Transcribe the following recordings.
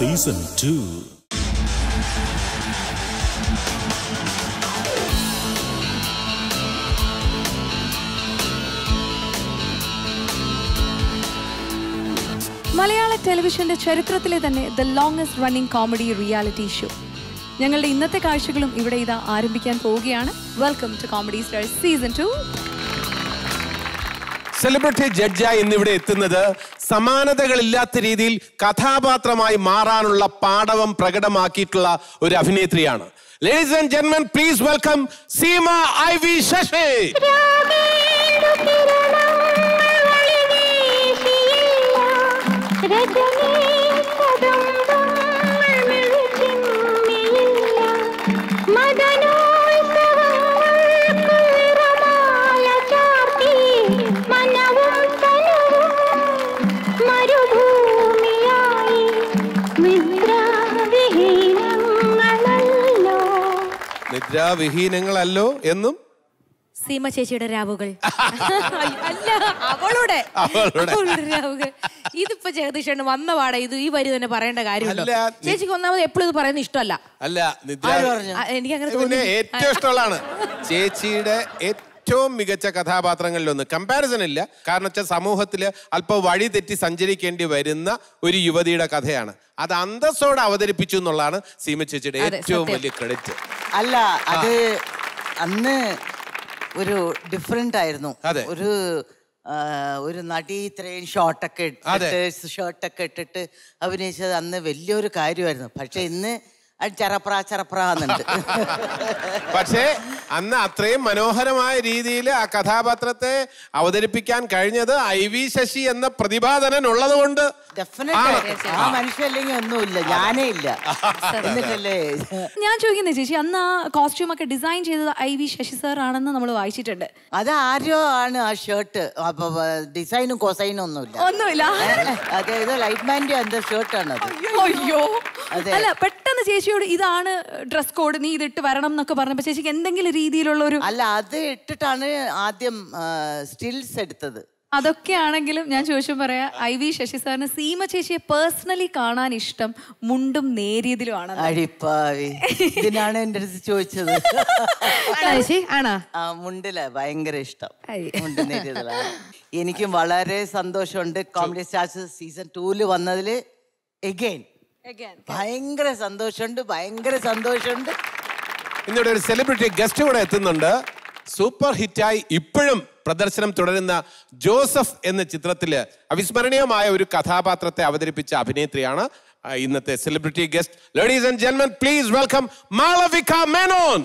Season two മലയാള ടെലിവിഷന്റെ ചരിത്രത്തിലെ തന്നെ the longest running comedy reality show ഞങ്ങളുടെ ഇന്നത്തെ കാഴ്ചകളും ഇവിടെ ഇതാ ആരംഭിക്കാൻ പോവുകയാണ് welcome to comedy stars season two celebrity ജഡ്ജായി ഇന്നിവിടെ എത്തുന്നത് സമാനതകളില്ലാത്ത രീതിയിൽ കഥാപാത്രമായി മാറാനുള്ള പാടവം പ്രകടമാക്കിയിട്ടുള്ള ഒരു അഭിനേത്രിയാണ് ലേഡീസ് ആൻഡ് ജെന്മൻ പ്ലീസ് വെൽക്കം സീമ ഐ വി ശശി നിദ്രാവിഹീനങ്ങളല്ലോ എന്നും സീമ ചേച്ചിയുടെ രാവുകൾ അല്ല അവളുടെ അവളുടെ. അവളുടെ രാവുകൾ ഇതിപ്പോ ജഗദീഷണ് വന്ന പാടെ ഇത് ഈ വരി തന്നെ പറയേണ്ട കാര്യമുണ്ടോ അല്ല, നി- ചേച്ചിക്ക് ഒന്നാമത് എപ്പോഴും ഇത് പറയുന്നത് ഇഷ്ടമല്ല അല്ല നിദ്ര ആ, എനിക്ക് അങ്ങനെ പിന്നെ തോന്നി ഏറ്റവും ഇഷ്ടമുള്ളതാണ് ചേച്ചിയുടെ ഏറ്റവും മികച്ച കഥാപാത്രങ്ങളിലൊന്ന് കമ്പാരിസൺ ഇല്ല കാരണം വെച്ചാൽ സമൂഹത്തിൽ അല്പം വഴി തെറ്റി സഞ്ചരിക്കേണ്ടി വരുന്ന ഒരു യുവതിയുടെ കഥയാണ് അത് അന്തസ്സോടെ അവതരിപ്പിച്ചു എന്നുള്ളതാണ് സീമ ചേച്ചിയുടെ അതെ, ഏറ്റവും സത്യം. വലിയ ക്രെഡിറ്റ് അല്ല അത് അന്ന് ഒരു ഡിഫറെന്റ് ആയിരുന്നു അതെ. ഒരു ആ, ഒരു നടി ഇത്രയും ഷോർട്ടൊക്കെ അതെ. ഇട്ടിട്ട് ഷർട്ടൊക്കെ ഇട്ടിട്ട് അഭിനയിച്ചത് അന്ന് വലിയൊരു കാര്യമായിരുന്നു പക്ഷെ ഇന്ന് അത് ചറപ്ര ചറപ്ര എന്നുണ്ട് പക്ഷേ അന്ന് അത്രയും മനോഹരമായ രീതിയിൽ ആ കഥാപാത്രത്തെ അവതരിപ്പിക്കാൻ കഴിഞ്ഞത് ഐ വി ശശി എന്ന പ്രതിഭാധനൻ ഉള്ളത് കൊണ്ട് ഡെഫിനറ്റ് ആ മനുഷ്യ അല്ലെങ്കിൽ ഒന്നുമില്ല ഞാനേ ഇല്ല എന്നിട്ടല്ലേ ഞാൻ ചോദിക്കുന്നത് ചേച്ചി അന്ന് ആ കോസ്റ്റ്യൂം ഒക്കെ ഡിസൈൻ ചെയ്തത് ഐ വി ശശി സാർ ആണെന്ന് നമ്മൾ വായിച്ചിട്ടുണ്ട് അത് ആരോ ആണ് ആ ഷർട്ട് അപ്പൊ ഡിസൈനും കൊസൈനും ഒന്നുമില്ല ഒന്നുമില്ല അതായത് ലൈറ്റ് മാൻ്റെ എന്താ ഷർട്ടാണ് അത് അയ്യോ അതെ. അല്ല പെട്ടെന്ന് ചേച്ചിയോട് ഇതാണ് ഡ്രസ് കോഡ് നീ ഇതിട്ട് വരണം എന്നൊക്കെ പറഞ്ഞപ്പോ ചേച്ചിക്ക് എന്തെങ്കിലും രീതിയിലുള്ള ഒരു അല്ല അത് ഇട്ടിട്ടാണ് ആദ്യം സ്റ്റിൽസ് എടുത്തത് അതൊക്കെ ആണെങ്കിലും ഞാൻ ചോദിച്ചു പറയാ ഐ വി ശശി സാറിന് സീമ ചേച്ചിയെ പേഴ്സണലി കാണാൻ ഇഷ്ടം മുണ്ടും നേരിയതിലുമാണ് അടിപ്പാവി ഇതിനാണ് എൻ്റെ അടുത്ത് ചോദിച്ചത് ആണോ ചേച്ചി ആണോ ആ മുണ്ടില ഭയങ്കര ഇഷ്ടം ഐ. മുണ്ട് നേരിയതിലാണ് എനിക്കും വളരെ സന്തോഷമുണ്ട് കോമഡി സ്റ്റാർസ് സീസൺ ടൂല് വന്നതില് എഗെയിൻ ഭയങ്കര സന്തോഷമുണ്ട് ഭയങ്കര സന്തോഷമുണ്ട് ഇന്നിവിടെ ഒരു സെലിബ്രിറ്റി ഗസ്റ്റ് കൂടെ എത്തുന്നുണ്ട് സൂപ്പർ ഹിറ്റായി ഇപ്പോഴും പ്രദർശനം തുടരുന്ന ജോസഫ് എന്ന ചിത്രത്തില് അവിസ്മരണീയമായ ഒരു കഥാപാത്രത്തെ അവതരിപ്പിച്ച അഭിനേത്രിയാണ് ആ, ഇന്നത്തെ സെലിബ്രിറ്റി ഗസ്റ്റ് ലേഡീസ് ആൻഡ് ജെന്മൻ പ്ലീസ് വെൽക്കം മാളവിക മേനോൻ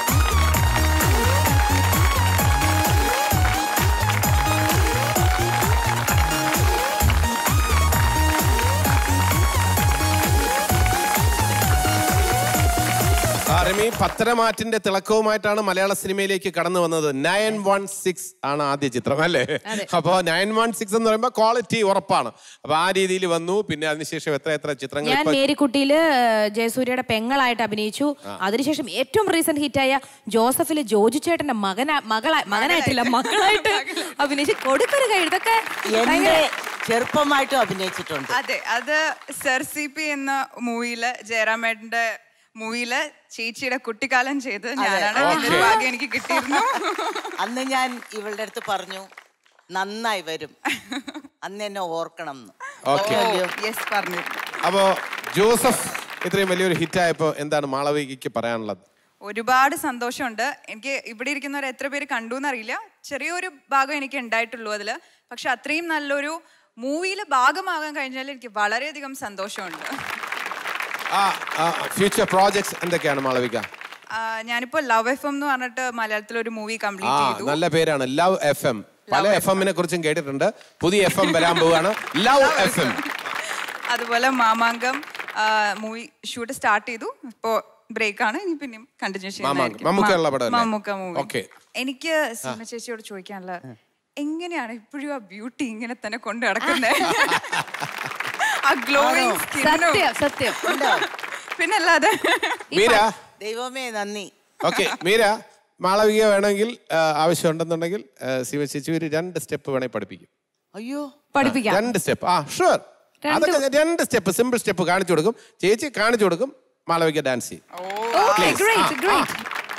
ആ, രമി പത്തരമാറ്റിന്റെ തിളക്കവുമായിട്ടാണ് മലയാള സിനിമയിലേക്ക് കടന്നു വന്നത് നയൻ വൺ സിക്സ് ആണ് ആദ്യ ചിത്രം അല്ലേ അപ്പോ നയൻ വൺ സിക്സ് എന്ന് പറയുമ്പോൾ ക്വാളിറ്റി ഉറപ്പാണ് അപ്പൊ ആ രീതിയിൽ വന്നു പിന്നെ അതിനുശേഷം എത്ര എത്ര ചിത്രങ്ങൾ ഞാൻ ഇപ്പൊ മേരിക്കുട്ടിയില് ജയസൂര്യയുടെ പെങ്ങളായിട്ട് അഭിനയിച്ചു അതിനുശേഷം ഏറ്റവും റീസെന്റ് ഹിറ്റായ ജോസഫില് ജോജു ചേട്ടന്റെ മകനാ മകളാ മകനായിട്ടില്ല മകളായിട്ട് അഭിനയിച്ചു കൊടുക്കൊരു കൈ ഇതൊക്കെ എന്റെ ചെറുപ്പമായിട്ടും അഭിനയിച്ചിട്ടുണ്ട് അതെ അത് സർ സി പി എന്ന മൂവിയില് ജയറാമേട്ടന്റെ മൂവിയില് ചേച്ചിയുടെ കുട്ടിക്കാലം ചെയ്ത് ഞാനാണ് അതിന്റെ ഒരു ഭാഗ്യം എനിക്ക് കിട്ടിയിരുന്നു അന്ന് ഞാൻ ഇവളുടെ അടുത്ത് പറഞ്ഞു നന്നായി വരും അന്ന് എന്നെ ഓർക്കണം എന്ന് ഓക്കെ യെസ് പറഞ്ഞു അപ്പോ ജോസഫ് ഇത്രയും വലിയൊരു ഹിറ്റ് ആയപ്പോ എന്താണ് മാളവികയ്ക്ക് പറയാനുള്ളത് ഒരുപാട് സന്തോഷമുണ്ട് എനിക്ക് ഇവിടെ ഇരിക്കുന്നവർ എത്ര പേര് കണ്ടു എന്നറിയില്ല ചെറിയൊരു ഭാഗം എനിക്ക് ഉണ്ടായിട്ടുള്ളൂ അതിൽ പക്ഷെ അത്രയും നല്ലൊരു മൂവിയിൽ ഭാഗമാകാൻ കഴിഞ്ഞാൽ എനിക്ക് വളരെയധികം സന്തോഷമുണ്ട് ആ ഫ്യൂച്ചർ പ്രോജക്ട്സ് എന്തൊക്കെയാണ് മാളവിക ആ, ഞാനിപ്പോ ലവ് എഫ് എം എന്ന് പറഞ്ഞിട്ട് മലയാളത്തിൽ ഒരു മൂവി ആ കംപ്ലീറ്റ് ചെയ്തു നല്ല പേരാണ് ലവ് എഫ് എം പല എഫ് എമ്മിനെ കുറിച്ചും കേട്ടിട്ടുണ്ട് പുതിയ എഫ് എം വരാൻ പോവുകയാണ് ലവ് എഫ് എം അതുപോലെ മാമാങ്കം മൂവി ഷൂട്ട് സ്റ്റാർട്ട് ചെയ്തു ഇപ്പോ ബ്രേക്ക് ആണ് ഇനി പിന്നെയും കണ്ടിന്യൂ മാമാങ്കം. മമ്മൂക്കയുള്ള പടമല്ലേ? Mammookka movie Okay. എനിക്ക് സീമ ചേച്ചിയോട് ചോദിക്കാനുള്ള എങ്ങനെയാണ് ഇപ്പോഴും ആ ബ്യൂട്ടി ഇങ്ങനെ തന്നെ കൊണ്ട് നടക്കുന്നത് ആ ഗ്ലോയിങ് സത്യം സത്യം പിന്നല്ലാതെ മീര ദൈവമേ നന്ദി ഓക്കെ മീര മാളവിക വേണമെങ്കിൽ ആ, ആവശ്യമുണ്ടെന്നുണ്ടെങ്കിൽ ആ, ശിവ ചേച്ചി ഒരു രണ്ട് സ്റ്റെപ്പ് വേണേൽ പഠിപ്പിക്കും അയ്യോ പഠിപ്പിക്കാം രണ്ട് സ്റ്റെപ്പ് ആ ഷുവർ അതൊക്കെ രണ്ട് സ്റ്റെപ്പ് സിമ്പിൾ സ്റ്റെപ്പ് കാണിച്ചു കൊടുക്കും ചേച്ചി കാണിച്ചു കൊടുക്കും മാളവിക ഡാൻസ് ചെയ്യും Okay, great, great.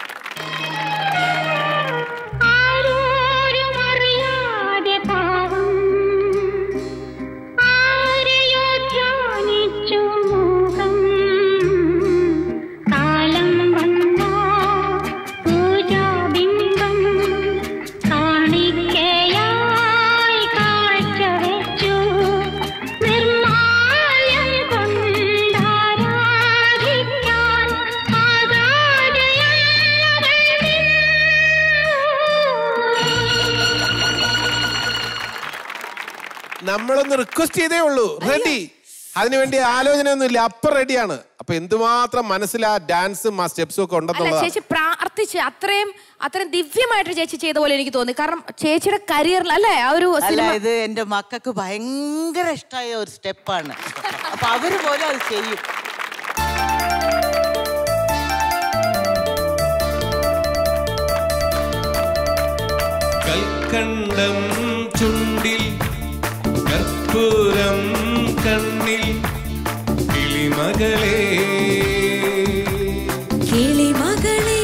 ആരോരും അറിയാതെ പാവം ആരെയോ ധ്യാനിച്ചു മുഖം കാലം വന്ന പൂജാബിംബം കാണിക്കയായി കാഴ്ചവെച്ചു നിർമാല്യം കൊണ്ടാരാധിക്കാൻ നമ്മളൊന്ന് റിക്വസ്റ്റ് ചെയ്തേ ഉള്ളൂ റെഡി അതിനുവേണ്ടി ആലോചനയൊന്നുമില്ല അപ്പ റെഡിയാണ് അപ്പൊ എന്തുമാത്രം മനസ്സിൽ ആ ഡാൻസും ആ സ്റ്റെപ്സും ഒക്കെ അല്ല ഉണ്ടെന്നുള്ളതാണ് ചേച്ചി പ്രാർത്ഥിച്ച് അത്രയും അത്രയും ദിവ്യമായിട്ട് ചേച്ചി ചെയ്ത പോലെ എനിക്ക് തോന്നി കാരണം ചേച്ചിയുടെ കരിയറിൽ അല്ലേ ആ ഒരു അല്ല സിനിമ ഇത് എന്റെ മക്കൾക്ക് ഭയങ്കര ഇഷ്ടമായ ഒരു സ്റ്റെപ്പാണ് അപ്പൊ അവര് പോലും അത് ചെയ്യും കൽക്കണ്ടം ചുണ്ടിൽ കർപ്പൂരം കണ്ണിൽ കിളിമകളെ കിളിമകളെ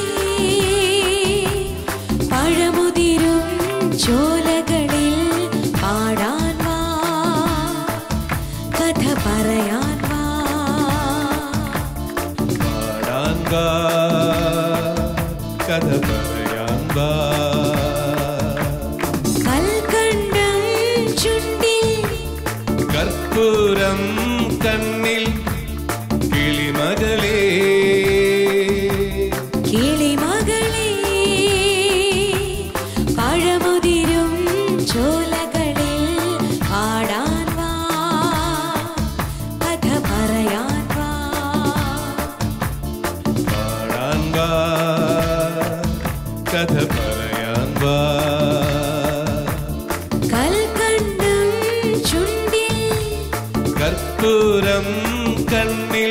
പഴമുതിരും ചോലകളിൽ പാടാൻ വാ കഥ പറയാൻ വാ പാടാൻ വാ കഥ പറയാൻ വാ കൽക്കണ്ടം ചുണ്ടിൽ കർപ്പൂരം കണ്ണിൽ കിളിമകളെ കിളിമകളെ പഴമുതിരും ചോലകളിൽ പാടാൻ വാ കഥ പറയാൻ വാ പാടാൻ വാ കഥ പറയാൻ വാ കൽക്കണ്ടം ചുണ്ടിൽ കർപ്പൂരം കണ്ണിൽ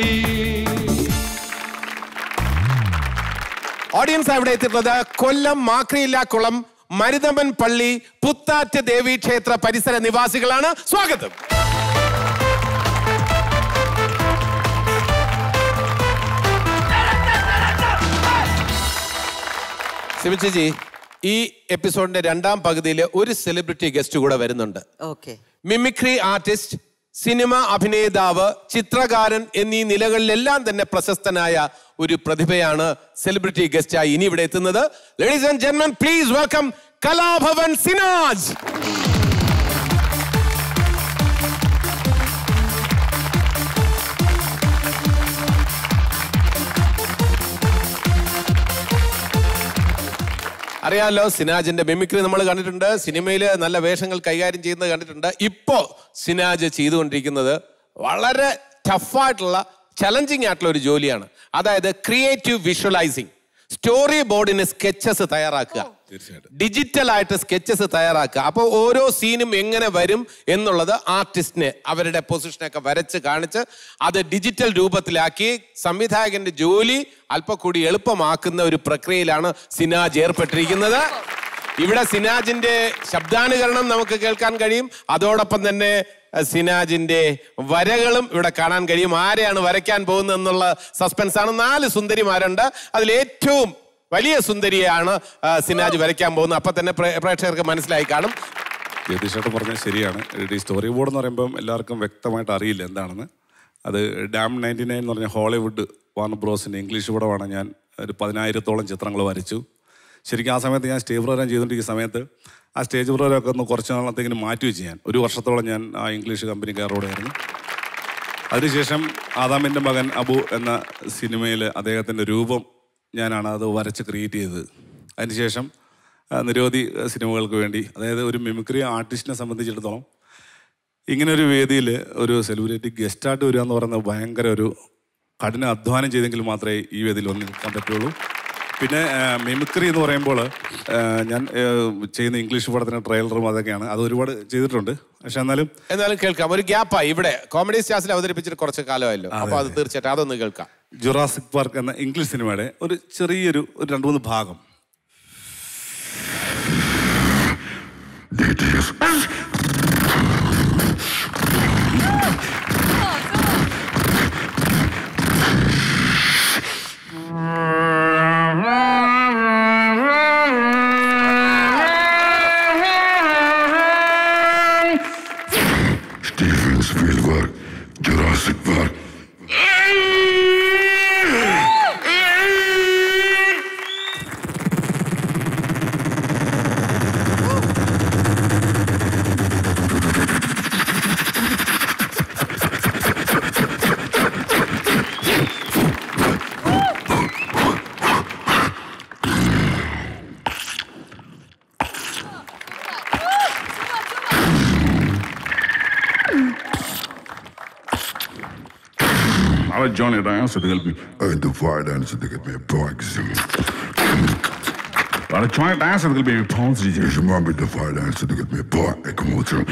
ഓഡിയൻസ് അവിടെ എത്തിയിട്ടുള്ളത് കൊല്ലം മാക്രിയില്ല കുളം മരുതമൻ പള്ളി പുത്താറ്റ് ദേവി ക്ഷേത്ര പരിസര നിവാസികളാണ് സ്വാഗതം ശിവചേച്ചി ഈ എപ്പിസോഡിന്റെ രണ്ടാം പകുതിയിൽ ഒരു സെലിബ്രിറ്റി ഗസ്റ്റ് കൂടെ വരുന്നുണ്ട് ഓക്കെ മിമിക്രി ആർട്ടിസ്റ്റ് സിനിമ അഭിനേതാവ് ചിത്രകാരൻ എന്നീ നിലകളിലെല്ലാം തന്നെ പ്രശസ്തനായ ഒരു പ്രതിഭയാണ് സെലിബ്രിറ്റി ഗസ്റ്റായി ഇനി ഇവിടെ എത്തുന്നത് ലേഡീസ് ആൻഡ് ജെന്മൻ പ്ലീസ് വെൽക്കം കലാഭവൻ സിനാജ് അറിയാലോ സിനാജിന്റെ മിമിക്രി നമ്മൾ കണ്ടിട്ടുണ്ട് സിനിമയിൽ നല്ല വേഷങ്ങൾ കൈകാര്യം ചെയ്യുന്നത് കണ്ടിട്ടുണ്ട് ഇപ്പോ സിനാജ് ചെയ്തുകൊണ്ടിരിക്കുന്നത് വളരെ ടഫായിട്ടുള്ള ചലഞ്ചിങ് ആയിട്ടുള്ള ഒരു ജോലിയാണ് അതായത് ക്രിയേറ്റീവ് വിഷ്വലൈസിങ് സ്റ്റോറി ബോർഡിന് സ്കെച്ചസ് തയ്യാറാക്കുക ഡിജിറ്റൽ ആയിട്ട് സ്കെച്ചസ് തയ്യാറാക്കുക അപ്പോൾ ഓരോ സീനും എങ്ങനെ വരും എന്നുള്ളത് ആർട്ടിസ്റ്റിനെ അവരുടെ പൊസിഷനൊക്കെ വരച്ച് കാണിച്ച് അത് ഡിജിറ്റൽ രൂപത്തിലാക്കി സംവിധായകന്റെ ജോലി അല്പം കൂടി എളുപ്പമാക്കുന്ന ഒരു പ്രക്രിയയിലാണ് സിനാജ് ഏർപ്പെട്ടിരിക്കുന്നത് ഇവിടെ സിനാജിന്റെ ശബ്ദാനുകരണം നമുക്ക് കേൾക്കാൻ കഴിയും അതോടൊപ്പം തന്നെ അഹ്, സിനാജിന്റെ വരകളും ഇവിടെ കാണാൻ കഴിയും ആരെയാണ് വരയ്ക്കാൻ പോകുന്നത് എന്നുള്ള സസ്പെൻസ് ആണ് നാല് സുന്ദരിമാരുണ്ട് അതിൽ ഏറ്റവും വലിയ സുന്ദരിയാണ് ആ, സിനാജ് വരയ്ക്കാൻ പോകുന്നത് അപ്പൊ തന്നെ പ്രേ- പ്രേക്ഷകർക്ക് മനസ്സിലായി കാണും ജ്യോതിഷേട്ടൻ പറഞ്ഞത് ശരിയാണ് ഈ സ്റ്റോറി ബോർഡ് എന്ന് പറയുമ്പം എല്ലാവർക്കും വ്യക്തമായിട്ട് അറിയില്ല എന്താണെന്ന് അത് ഡാം നയൻറ്റി നയൻ എന്ന് പറഞ്ഞ ഹോളിവുഡ് വാർണർ ബ്രോസിൻ്റെ ഇംഗ്ലീഷ് പടമാണ് ഞാൻ ഒരു പതിനായിരത്തോളം ചിത്രങ്ങൾ വരച്ചു ശരിക്കും ആ സമയത്ത് ഞാൻ സ്റ്റേജ് പ്രോഗ്രാം ചെയ്തുകൊണ്ടിരിക്കുന്ന സമയത്ത് ആ സ്റ്റേജ് പ്രോഗ്രാമൊക്കെ ഒന്ന് കുറച്ച് നാളത്തേക്കിന് മാറ്റി വെച്ച് ഞാൻ ഒരു വർഷത്തോളം ഞാൻ ആ ഇംഗ്ലീഷ് കമ്പനിക്കാരോടെ ആയിരുന്നു അതിനുശേഷം ആദാമിൻ്റെ മകൻ അബു എന്ന സിനിമയിൽ അദ്ദേഹത്തിൻ്റെ രൂപം ഞാനാണ് അത് വരച്ച് ക്രിയേറ്റ് ചെയ്തത് അതിനുശേഷം ആ, നിരവധി ആ, സിനിമകൾക്ക് വേണ്ടി അതായത് ഒരു മിമിക്രി ആർട്ടിസ്റ്റിനെ സംബന്ധിച്ചിടത്തോളം ഇങ്ങനെ ഒരു വേദിയിൽ ഒരു സെലിബ്രിറ്റി ഗസ്റ്റായിട്ട് വരിക എന്ന് പറയുന്നത് ഭയങ്കര ഒരു കഠിന അധ്വാനം ചെയ്തെങ്കിൽ മാത്രമേ ഈ വേദിയിൽ വന്ന് നിൽക്കാൻ പറ്റുള്ളൂ പിന്നെ ആ, മിമിക്രി എന്ന് പറയുമ്പോൾ ആ, ഞാൻ ആ, ചെയ്യുന്ന ഇംഗ്ലീഷ് പടത്തിന് ട്രെയിലറും അതൊക്കെയാണ് അത് ഒരുപാട് ചെയ്തിട്ടുണ്ട് പക്ഷെ എന്നാലും എന്നാലും കേൾക്കാം ഒരു ഗ്യാപ്പായി ഇവിടെ കോമഡി സ്റ്റാർസിൽ അവതരിപ്പിച്ചിട്ട് കുറച്ച് കാലമായല്ലോ അപ്പൊ അത് തീർച്ചയായിട്ടും അതൊന്ന് കേൾക്കാം ജുറാസിക് പാർക്ക് എന്ന ഇംഗ്ലീഷ് സിനിമയുടെ ഒരു ചെറിയൊരു ഒരു രണ്ട് മൂന്ന് ഭാഗം Johnny Dias to help me. And the finance to get me a box. Bara Johnny Dias to help me a box. Ich mache the finance to get me a box. Ich komme zu.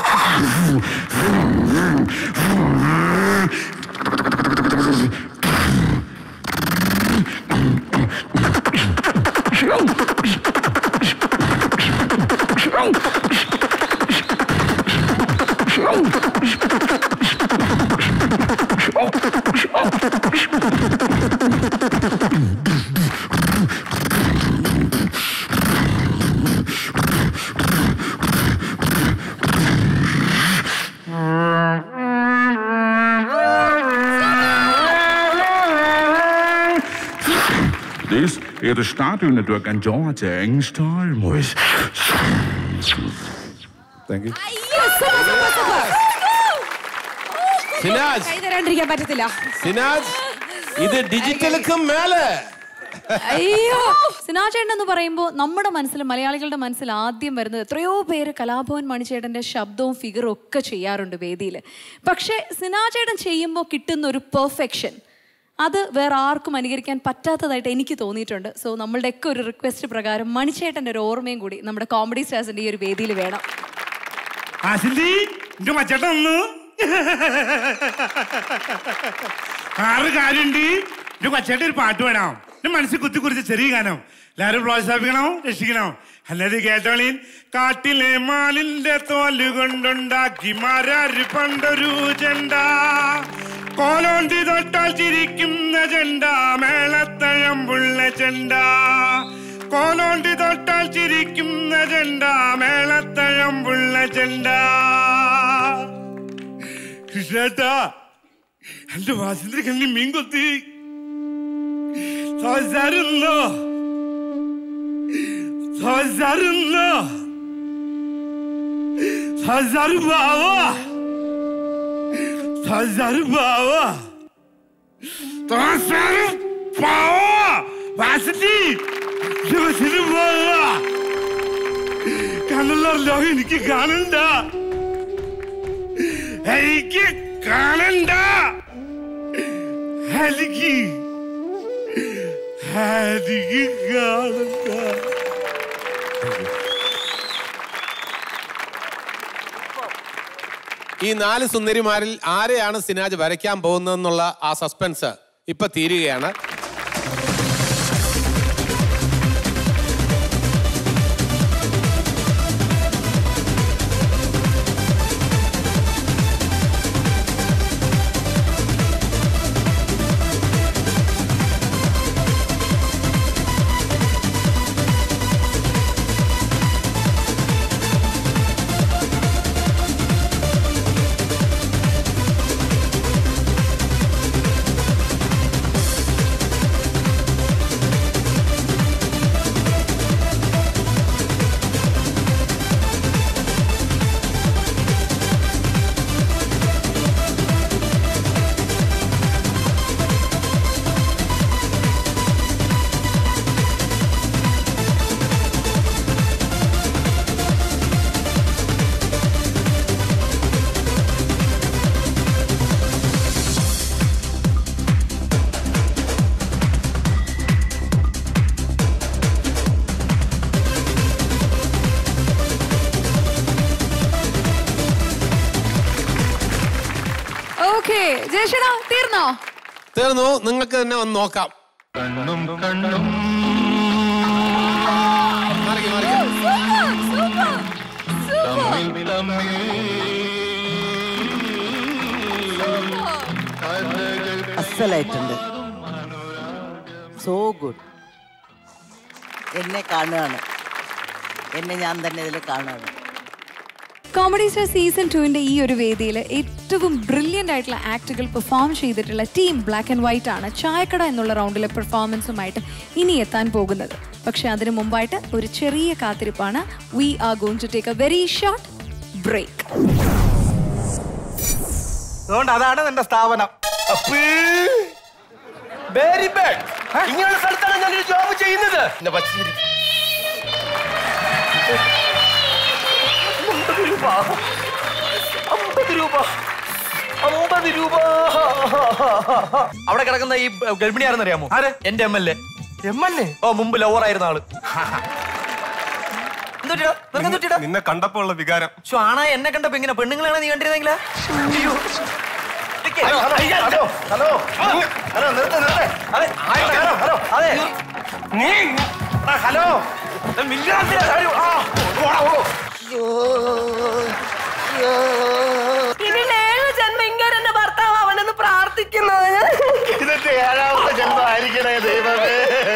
This is the Statue Network and George Engstall Moise. Thank you Sinaj കൈ തരാണ്ടിരിക്കാൻ പറ്റത്തില്ല സിനാജ് ഇത് ഡിജിറ്റലുക്കും മേലെ അയ്യോ സിനാചേട്ടൻ എന്ന് പറയുമ്പോൾ നമ്മുടെ മനസ്സിൽ മലയാളികളുടെ മനസ്സിൽ ആദ്യം വരുന്നത് എത്രയോ പേര് കലാഭവൻ മണിച്ചേട്ടന്റെ ശബ്ദവും ഫിഗറും ഒക്കെ ചെയ്യാറുണ്ട് വേദിയിൽ പക്ഷേ സിനാചേട്ടൻ ചെയ്യുമ്പോൾ കിട്ടുന്ന ഒരു പെർഫെക്ഷൻ അത് വേറെ ആർക്കും അനുകരിക്കാൻ പറ്റാത്തതായിട്ട് എനിക്ക് തോന്നിയിട്ടുണ്ട് സോ നമ്മളുടെയൊക്കെ ഒരു റിക്വസ്റ്റ് പ്രകാരം മണിച്ചേട്ടന്റെ ഒരു ഓർമ്മയും കൂടി നമ്മുടെ കോമഡി സ്റ്റാർസിന്റെ ഈ ഒരു വേദിയിൽ വേണം ആശിന്തി എന്റെ മച്ചേട്ടൻ വന്നു ആറ് കാര്യണ്ട് എന്റെ മച്ചേട്ടൻ ഒരു പാട്ട് വേണം എന്റെ മനസ്സിൽ കുത്തി കുറിച്ച് ചെറിയ ഗാനം എല്ലാരും പ്രോത്സാഹിപ്പിക്കണോ രക്ഷിക്കണോ അല്ലാതെ കേട്ടോളീൻ കാട്ടിലെ മാലിന്റെ തോല് കൊണ്ടുണ്ടാക്കി മാരാര് പണ്ടൊരു ചെണ്ട കോലോണ്ടി തൊട്ടാൽ ചിരിക്കുന്ന ചെണ്ട മേളത്തഴമ്പുള്ള ചെണ്ട കോലോണ്ടി തൊട്ടാൽ ചിരിക്കുന്ന ചെണ്ട മേളത്തഴമ്പുള്ള ചെണ്ട കൃഷ്ണേട്ടാ എന്റെ വാസന്റെ കണ്ണി മീൻ കൊത്തി സംസാരുന്നോ സംസാരുന്നോ സംസാരം ബാവാ സംസാരം ബാവാ സംസാരം ബാവാ വാസന്തി ദിവസത്തിന് പോവാ കണ്ണല്ലോ എനിക്ക് കാണണ്ട എനിക്ക് കാണണ്ട എനിക്ക് എനിക്ക് കാണണ്ട ഈ നാല് സുന്ദരിമാരിൽ ആരെയാണ് സിനാജ് വരയ്ക്കാൻ പോകുന്നതെന്നുള്ള ആ സസ്പെൻസ് ഇപ്പൊ തീരുകയാണ് ഓക്കെ ജയഷടാ തീർന്നോ തീർന്നു നിങ്ങൾക്ക് തന്നെ ഒന്ന് നോക്കാം കണ്ണും കണ്ണും തമ്മിൽ തമ്മിൽ അസലായിട്ടുണ്ട് സോ ഗുഡ് എന്നെ കാണുകയാണ് എന്നെ ഞാൻ തന്നെ ഇതിൽ കാണുകയാണ് കോമഡി സ്റ്റാർ സീസൺ ടുവിന്റെ ഈ ഒരു വേദിയിൽ ഏറ്റവും ബ്രില്യൻ്റ് ആയിട്ടുള്ള ആക്ടുകൾ പെർഫോം ചെയ്തിട്ടുള്ള ടീം ബ്ലാക്ക് ആൻഡ് വൈറ്റ് ആണ് ചായക്കട എന്നുള്ള റൗണ്ടിലെ പെർഫോമൻസുമായിട്ട് ഇനി എത്താൻ പോകുന്നത് പക്ഷെ അതിനു മുമ്പായിട്ട് ഒരു ചെറിയ കാത്തിരിപ്പാണ് we are going to take a very short break അതുകൊണ്ട് അതാണ് നിന്റെ സ്ഥാപനം വെരി ബാഡ് ഇങ്ങനെയുള്ള സ്ഥലത്താണ് ഞാൻ ജോബ് ചെയ്യുന്നത് എന്റെ പച്ചിരി അമ്പത് രൂപ അമ്പത് രൂപ അമ്പത് രൂപ അവിടെ കിടക്കുന്ന ഈ ഗർഭിണി ആരെന്ന് അറിയാമോ ആര് എന്റെ M L A M L A ഓ മുമ്പ് ലവർ ആയിരുന്ന ആള് എന്തുപറ്റിയെടാ? നിനക്ക് എന്തുപറ്റിയെടാ? നിന്നെ കണ്ടപ്പോ ഉള്ള വികാരം ശ്ശോ, ആണാ എന്നെ കണ്ടപ്പോ ഇങ്ങനെ പെണ്ണുങ്ങളാണ് നീ കണ്ടിരുന്നെങ്കിലാ അയ്യോ. നിക്ക്. ഹലോ, ഹലോ, അയ്യ, ഹലോ, ഹലോ, ഹലോ, നിർത്ത്, നിർത്ത്. അതെ, ആയിട്ടാ, ഹലോ, ഹലോ, അതെ. നീ ആ, ഹലോ ഇത് മിണ്ടാതിരിടാ, കാര്യം. ആ, ഓടാ, ഓടോ. ഇനി ഏഴ് ജന്മം ഇങ്ങനെ എന്റെ ഭർത്താവ് അവനെന്ന് പ്രാർത്ഥിക്കുന്നത് ഇതിന്റെ ഏഴാമത്തെ ജന്മമായിരിക്കണേ ദൈവമേ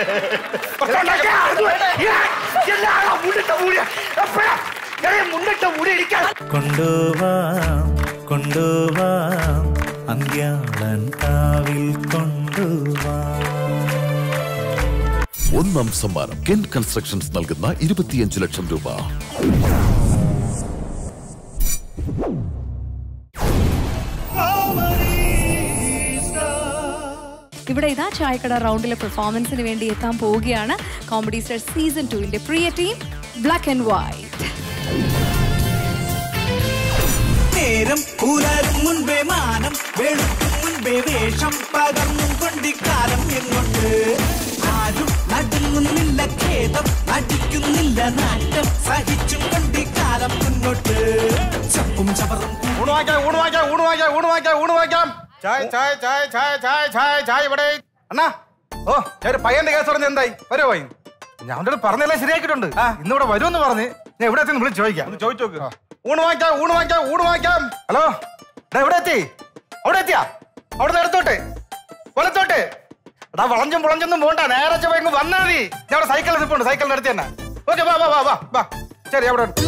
മുന്നിട്ട് മുടി ഇരിക്കാൻ കൊണ്ടുവാം കൊണ്ടുവാം അന്ത്യാളൻ കാവിൽ കൊണ്ടുവാം ഒന്നാം സമ്മാനം കെൻ കൺസ്ട്രക്ഷൻസ് നൽകുന്ന ഇരുപത്തിയഞ്ച് ലക്ഷം രൂപ ഇവിടെ ഇതാ ചായക്കട റൗണ്ടിലെ പെർഫോമൻസിന് വേണ്ടി എത്താൻ പോവുകയാണ് കോമഡി സ്റ്റാർ സീസൺ ടുവിന്റെ പ്രിയ ടീം ബ്ലാക്ക് ആൻഡ് വൈറ്റ് നേരം പുലരും മുൻപേ മാനം വെളുക്കും മുൻപേ വേഷം പകർന്നും കൊണ്ടിക്കാലം എങ്ങോട്ട് ആരും നടുങ്ങുന്നില്ല ഖേദം നടിക്കുന്നില്ല നാറ്റം സഹിച്ചും കൊണ്ടിക്കാലം മുന്നോട്ട് ചപ്പും ചവറും ഊണ് വാങ്ങിക്കാം ഊണ് വാങ്ങിക്കാം ഊണ് വാങ്ങിക്കാം ഊണ് വാങ്ങിക്കാം ഊണ് വാങ്ങിക്കാം ചായ ചായ ചായ ചായ ചായ ചായ ചായ ഇവിടെ അണ്ണാ ഓ ഞാൻ ഒരു പയ്യന്റെ കേസ് പറഞ്ഞ് എന്തായി വരുമോ പയ്യൻ ഞാൻ അവൻ്റെ അടുത്ത് പറഞ്ഞെല്ലാം ശരിയാക്കിയിട്ടുണ്ട് ഇന്നിവിടെ വരുമെന്ന് പറഞ്ഞ് ഞാൻ എവിടെ എത്തി വിളിച്ച് ചോദിക്കാം ഒന്ന് ചോദിച്ചു നോക്ക് ഊണ് വാങ്ങിക്കാം ഊണ് വാങ്ങിക്കാം ഊണ് വാങ്ങിക്കാം ഹലോ എടാ എവിടെ എത്തി അവിടെ എത്തിയാ അവിടെ നിന്ന് എടുത്തോട്ടെ വലത്തോട്ടെ എടാ വളഞ്ചും പുളഞ്ചൊന്നും പോണ്ട നേരെ ചൊവ്വ ഇങ്ങ് വന്നാൽ മതി ഞാൻ അവിടെ സൈക്കിളിൽ നിൽപ്പുണ്ട് സൈക്കിളിന്റെ അടുത്ത് തന്നെ ഓക്കെ വാ വാ വാ വാ വാ ശരി അവിടെ ഉണ്ട്.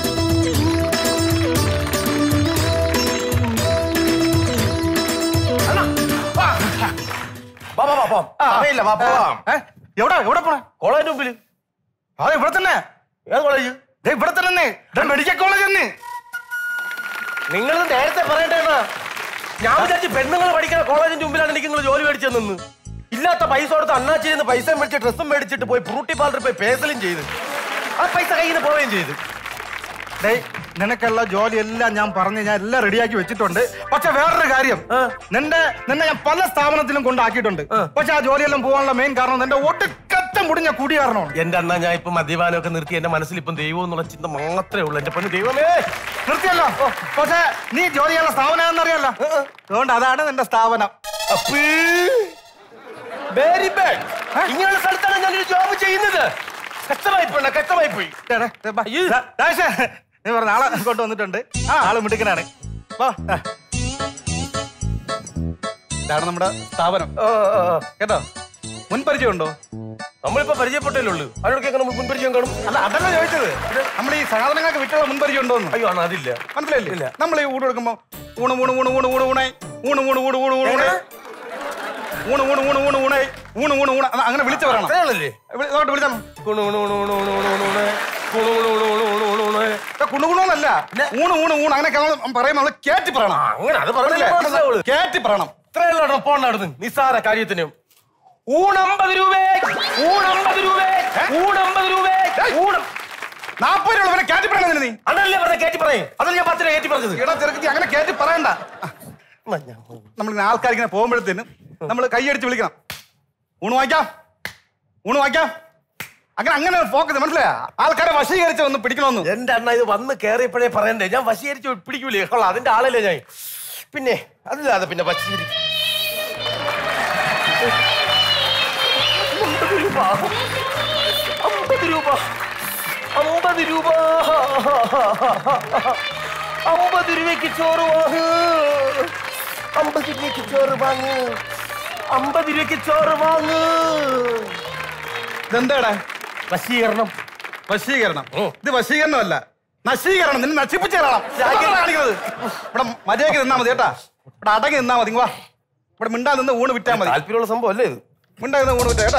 വാ, വാ, വാ, പോവാം. സമയമില്ല, വാ, പോവാം. ഏ? എവിടെ എവിടെ പോണേ കോളേജിന്റെ മുമ്പിൽ അതെ ഇവിടെ തന്നെ ഏത് കോളേജ് ദേ ഇവിടെ തന്നെ മെഡിക്കൽ കോളേജ് തന്നെ നിങ്ങൾ നേരത്തെ പറയണ്ടേന്നാ ഞാൻ വിചാരിച്ചു പെണ്ണുങ്ങൾ പഠിക്കുന്ന കോളേജിന്റെ മുമ്പിലാണ് എനിക്ക് നിങ്ങൾ ജോലി മേടിച്ചു നിന്ന് ഇല്ലാത്ത പൈസ കൊടുത്ത് അണ്ണാച്ചിയിൽ നിന്ന് പൈസ മേടിച്ച് ഡ്രസ്സും മേടിച്ചിട്ട് പോയി ഫ്രൂട്ടി പാർലറിൽ പോയി പേസലും ചെയ്ത് ആ പൈസ കയ്യിൽ നിന്ന് പോവുകയും ചെയ്തു ഡേയ് നിനക്കുള്ള ജോലി എല്ലാം ഞാൻ പറഞ്ഞ് ഞാൻ എല്ലാം റെഡിയാക്കി വെച്ചിട്ടുണ്ട് പക്ഷെ വേറൊരു കാര്യം നിന്റെ നിന്നെ ഞാൻ പല സ്ഥാപനത്തിലും കൊണ്ടാക്കിയിട്ടുണ്ട് പക്ഷെ ആ ജോലിയെല്ലാം പോകാനുള്ള മെയിൻ കാരണം നിന്റെ ഒടുക്കത്തെ മുടിഞ്ഞ കുടി കാരണമാണ് എന്റെ അണ്ണ ഞാൻ ഇപ്പൊ മദ്യപാനമൊക്കെ നിർത്തി എന്റെ മനസ്സിൽ ഇപ്പം ദൈവം എന്നുള്ള ചിന്ത മാത്രമേ ഉള്ളൂ എന്റെ പൊന്നു ദൈവമേ നിർത്തിയല്ലോ പക്ഷെ നീ ജോലി ചെയ്യാനുള്ള സ്ഥാപനം എന്നറിയല്ലോ അതുകൊണ്ട് അതാണ് നിന്റെ സ്ഥാപനം വെരി ബാഡ് ഇങ്ങനെയുള്ള സ്ഥലത്താണ് ഞാൻ ജോബ് ചെയ്യുന്നത് കഷ്ടമായി പോയി കഷ്ടമായി പോയി രാജേഷേ, നീ പറഞ്ഞ ആളെ കൊണ്ടുവന്നിട്ടുണ്ട് ആ ആള് മിടുക്കനാണ് വാ ആ. ഇതാണ് നമ്മുടെ സ്ഥാപനം കേട്ടോ മുൻപരിചയം ഉണ്ടോ നമ്മളിപ്പോ പരിചയപ്പെട്ടല്ലേ ഉള്ളൂ അതിനൊക്കെ എങ്ങനെ മുൻപരിചയം കാണും അല്ല അതല്ല ചോദിച്ചത് നമ്മൾ ഈ സാധനങ്ങൾക്ക് വിട്ടുള്ള മുൻപരിചയം ഉണ്ടോ അയ്യോ അണ്ണാ അതില്ല മനസ്സിലായില്ലേ നമ്മൾ ഈ ഊണ് കൊടുക്കുമ്പോ ഊണ് ഊണ് ഊണ് ഊണ് ഊണ് ഊണേ ഊണ് ഊണ് ഊണ് ഊണ് ഊണ് ഊണേ ഊണ് ഊണ് ഊണ് ഊണ് ഊണേ ഊണ് ഊണ് ഊണ് അത് അങ്ങനെ വിളിച്ചു പറയണം അത്രയാണല്ലേ ഇവിടെ ഇങ്ങോട്ട് വിളിച്ചാൽ ഊണ് ഊണ് ഊണ് ഊണ് ഊണ് ഊണ് ഊണ് ഊണ്. ഊണ് ഊണ് ഊണ് ഊണ് ഊണ് ഊണ് ഊണ്. കുണുകുണോന്നല്ല ഊണ് ഊണ് ഊണ് അങ്ങനെയൊക്കെ നമ്മൾ പറയുമ്പോൾ നമ്മൾ കേറ്റി പറയണം അങ്ങനെ അത് പറഞ്ഞില്ലേ മനസ്സിലാവുള്ളൂ. കേറ്റി പറയണം ഇത്രയല്ലോ പോണ്ട നടന്ന് നിസ്സാര കാര്യത്തിന് ഊണമ്പത് രൂപ ഊണമ്പത് രൂപ ഊണമ്പത് രൂപ ഊണം നാപ്പത് രൂപ പിന്നെ കേറ്റി പറയണതിന് നീ അതല്ലേ പറഞ്ഞ കയറ്റി പറയും അതല്ലേ ഞാൻ പത്ത് രൂപ കയറ്റി പറഞ്ഞത് എടാ ചെറുക്കത്തി അങ്ങനെ കേറ്റി പറയണ്ട നമ്മൾ ആൾക്കാർ ഇങ്ങനെ പോകുമ്പോഴത്തേനും നമ്മൾ കൈയടിച്ച് വിളിക്കണം ഊണ് വാങ്ങിക്കാം ഊണ് വാങ്ങിക്കാം അങ്ങനെ അങ്ങനെ ഫോക്കസ് മനസ്സിലായ ആൾക്കാരെ വശീകരിച്ച് ഒന്ന് പിടിക്കണമെന്ന് എന്റെ അണ്ണ ഇത് വന്ന് കയറിയപ്പോഴേ പറയണ്ടേ ഞാൻ വശീകരിച്ച് പിടിക്കൂലേ കൊള്ളാം അതിന്റെ ആളല്ലേ ഞാൻ പിന്നെ അതില്ലാതെ പിന്നെ വശീകരിക്കും അമ്പത് രൂപ അമ്പത് രൂപ അമ്പത് രൂപ അമ്പത് രൂപയ്ക്ക് ചോറ് വാങ്ങ് അമ്പത് രൂപയ്ക്ക് ചോറ് വാങ്ങ് അമ്പത് രൂപയ്ക്ക് ചോറ് വാങ്ങ് ഇതെന്താടാ വശീകരണം വശീകരണം ഇത് വശീകരണമല്ല നശീകരണം നിന്നെ നശിപ്പിച്ചു തരണം കാണിക്കുന്നത് ഇവിടെ മര്യാദയ്ക്ക് നിന്നാ മതി കേട്ടാ ഇവിടെ അടങ്ങി നിന്നാ മതി ഇങ്ങ് വാ ഇവിടെ മിണ്ടാ നിന്ന് ഊണ് വിറ്റാ മതി താല്പര്യമുള്ള സംഭവം അല്ലേ ഇത് മിണ്ടാ നിന്ന് ഊണ് വിറ്റാ കേട്ടാ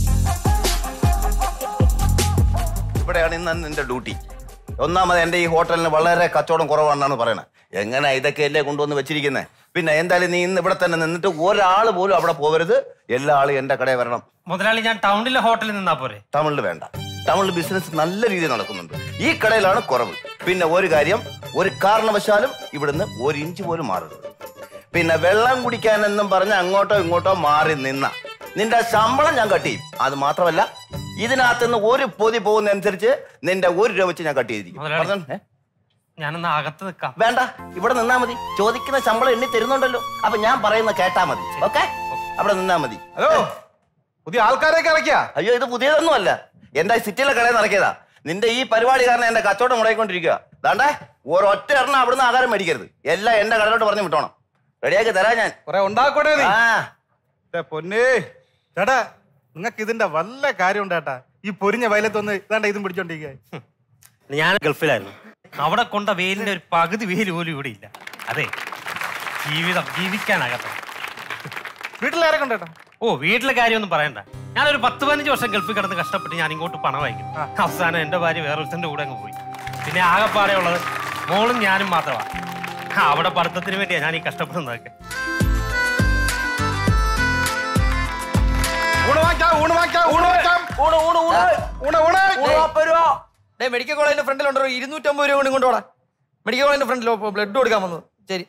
ഇവിടെയാണ് ഇന്ന് നിന്റെ ഡ്യൂട്ടി ഒന്നാമത് എൻ്റെ ഈ ഹോട്ടലിന് വളരെ കച്ചവടം കുറവാണെന്നാണ് പറയണത് എങ്ങനെ ഇതൊക്കെയല്ലേ കൊണ്ടുവന്ന് വെച്ചിരിക്കുന്നത് പിന്നെ എന്തായാലും നീ ഇന്ന് ഇവിടെ തന്നെ നിന്നിട്ട് ഒരാൾ പോലും അവിടെ പോകരുത് എല്ലാ ആളും എൻ്റെ കടയിൽ വരണം മുതലാളി ഞാൻ ടൗണിലെ ഹോട്ടലിൽ നിന്നാ പോരെ ടൗണിൽ വേണ്ട ടൗണിൽ ബിസിനസ് നല്ല രീതിയിൽ നടക്കുന്നുണ്ട് ഈ കടയിലാണ് കുറവ് പിന്നെ ഒരു കാര്യം ഒരു കാരണവശാലും ഇവിടുന്ന് ഒരു ഇഞ്ച് പോലും മാറരുത് പിന്നെ വെള്ളം കുടിക്കാനെന്നും പറഞ്ഞ് അങ്ങോട്ടോ ഇങ്ങോട്ടോ മാറി നിന്ന നിന്റെ ശമ്പളം ഞാൻ കട്ട് ചെയ്യും അത് മാത്രമല്ല ഇതിനകത്തുനിന്ന് ഒരു പൊതി പോകുന്നതനുസരിച്ച് നിന്റെ ഒരു രൂപ വെച്ച് ഞാൻ കട്ട് ചെയ്തിരിക്കും മുതലാളി. പറഞ്ഞോ? ഏ? ഞാനൊന്ന് അകത്ത് നിൽക്കാം വേണ്ട ഇവിടെ നിന്നാ മതി ചോദിക്കുന്ന ശമ്പളം എണ്ണി തരുന്നുണ്ടല്ലോ അപ്പൊ ഞാൻ പറയുന്ന കേട്ടാ മതി ഓക്കെ അവിടെ നിന്നാ മതി ഹലോ പുതിയ ആൾക്കാരെയൊക്കെ ഇറക്കിയാ അയ്യോ ഇത് പുതിയതൊന്നും അല്ല എന്റെ സിറ്റിയിലെ കടയിൽ നടക്കിയതാ നിന്റെ ഈ പരിപാടി കാരണം എന്റെ കച്ചവടം മുടങ്ങിക്കൊണ്ടിരിക്കുക ദാണ്ടേ ഒരൊറ്റ എണ്ണം അവിടുന്ന് ആഹാരം മേടിക്കരുത് എല്ലാം എന്റെ കടയിലോട്ട് പറഞ്ഞു വിട്ടോണം റെഡിയാക്കി തരാം ഞാൻ കുറെ ഉണ്ടാക്കോട്ടെ നീ ആ ദേ പൊന്നേ ചേട്ടാ നിങ്ങൾക്ക് ഇതിന്റെ വല്ല കാര്യമുണ്ട് ചേട്ടാ ഈ പൊരിഞ്ഞ വയലത്തൊന്ന് ഇതാണ്ട ഇതും പിടിച്ചോണ്ടിരിക്കുക ഞാൻ ഗൾഫിലായിരുന്നു അവിടെ കൊണ്ട വെയിലിന്റെ ഒരു പകുതി വെയിൽ പോലും ഇവിടെ ഇല്ല അതെ ജീവിതം ജീവിക്കാനകത്ത വീട്ടിലാരെ കൊണ്ടേട്ടാ ഓ വീട്ടിലെ കാര്യമൊന്നും പറയണ്ട ഞാനൊരു പത്ത് പതിനഞ്ച് വർഷം ഗൾഫിൽ കിടന്ന് കഷ്ടപ്പെട്ട് ഞാൻ ഇങ്ങോട്ട് പണം അയക്കും അവസാനം എന്റെ ഭാര്യ വേറൊരുത്തന്റെ കൂടെ അങ്ങ് പോയി പിന്നെ ആകെപ്പാടെ ഉള്ളത് മോളും ഞാനും മാത്രമാണ് അവിടെ പഠിത്തത്തിന് വേണ്ടിയാ ഞാൻ ഈ കഷ്ടപ്പെടുന്നതൊക്കെ ഊണ് വാങ്ങിക്കാം ഊണ് വാങ്ങിക്കാം ഊണ് വാങ്ങിക്കാം ഊണ് ഊണ് ഊണ് ഊണ് ഊണ് ഊണ് നാപ്പത് രൂപ ഡേ മെഡിക്കൽ കോളേജിന്റെ ഫ്രണ്ടിലുണ്ടോ ഇരുന്നൂറ്റമ്പത് രൂപ കൊണ്ട് കൊണ്ടുപോടാ മെഡിക്കൽ കോളേജിന്റെ ഫ്രണ്ടിലോ ബ്ലഡ് കൊടുക്കാൻ വന്നത് ശരി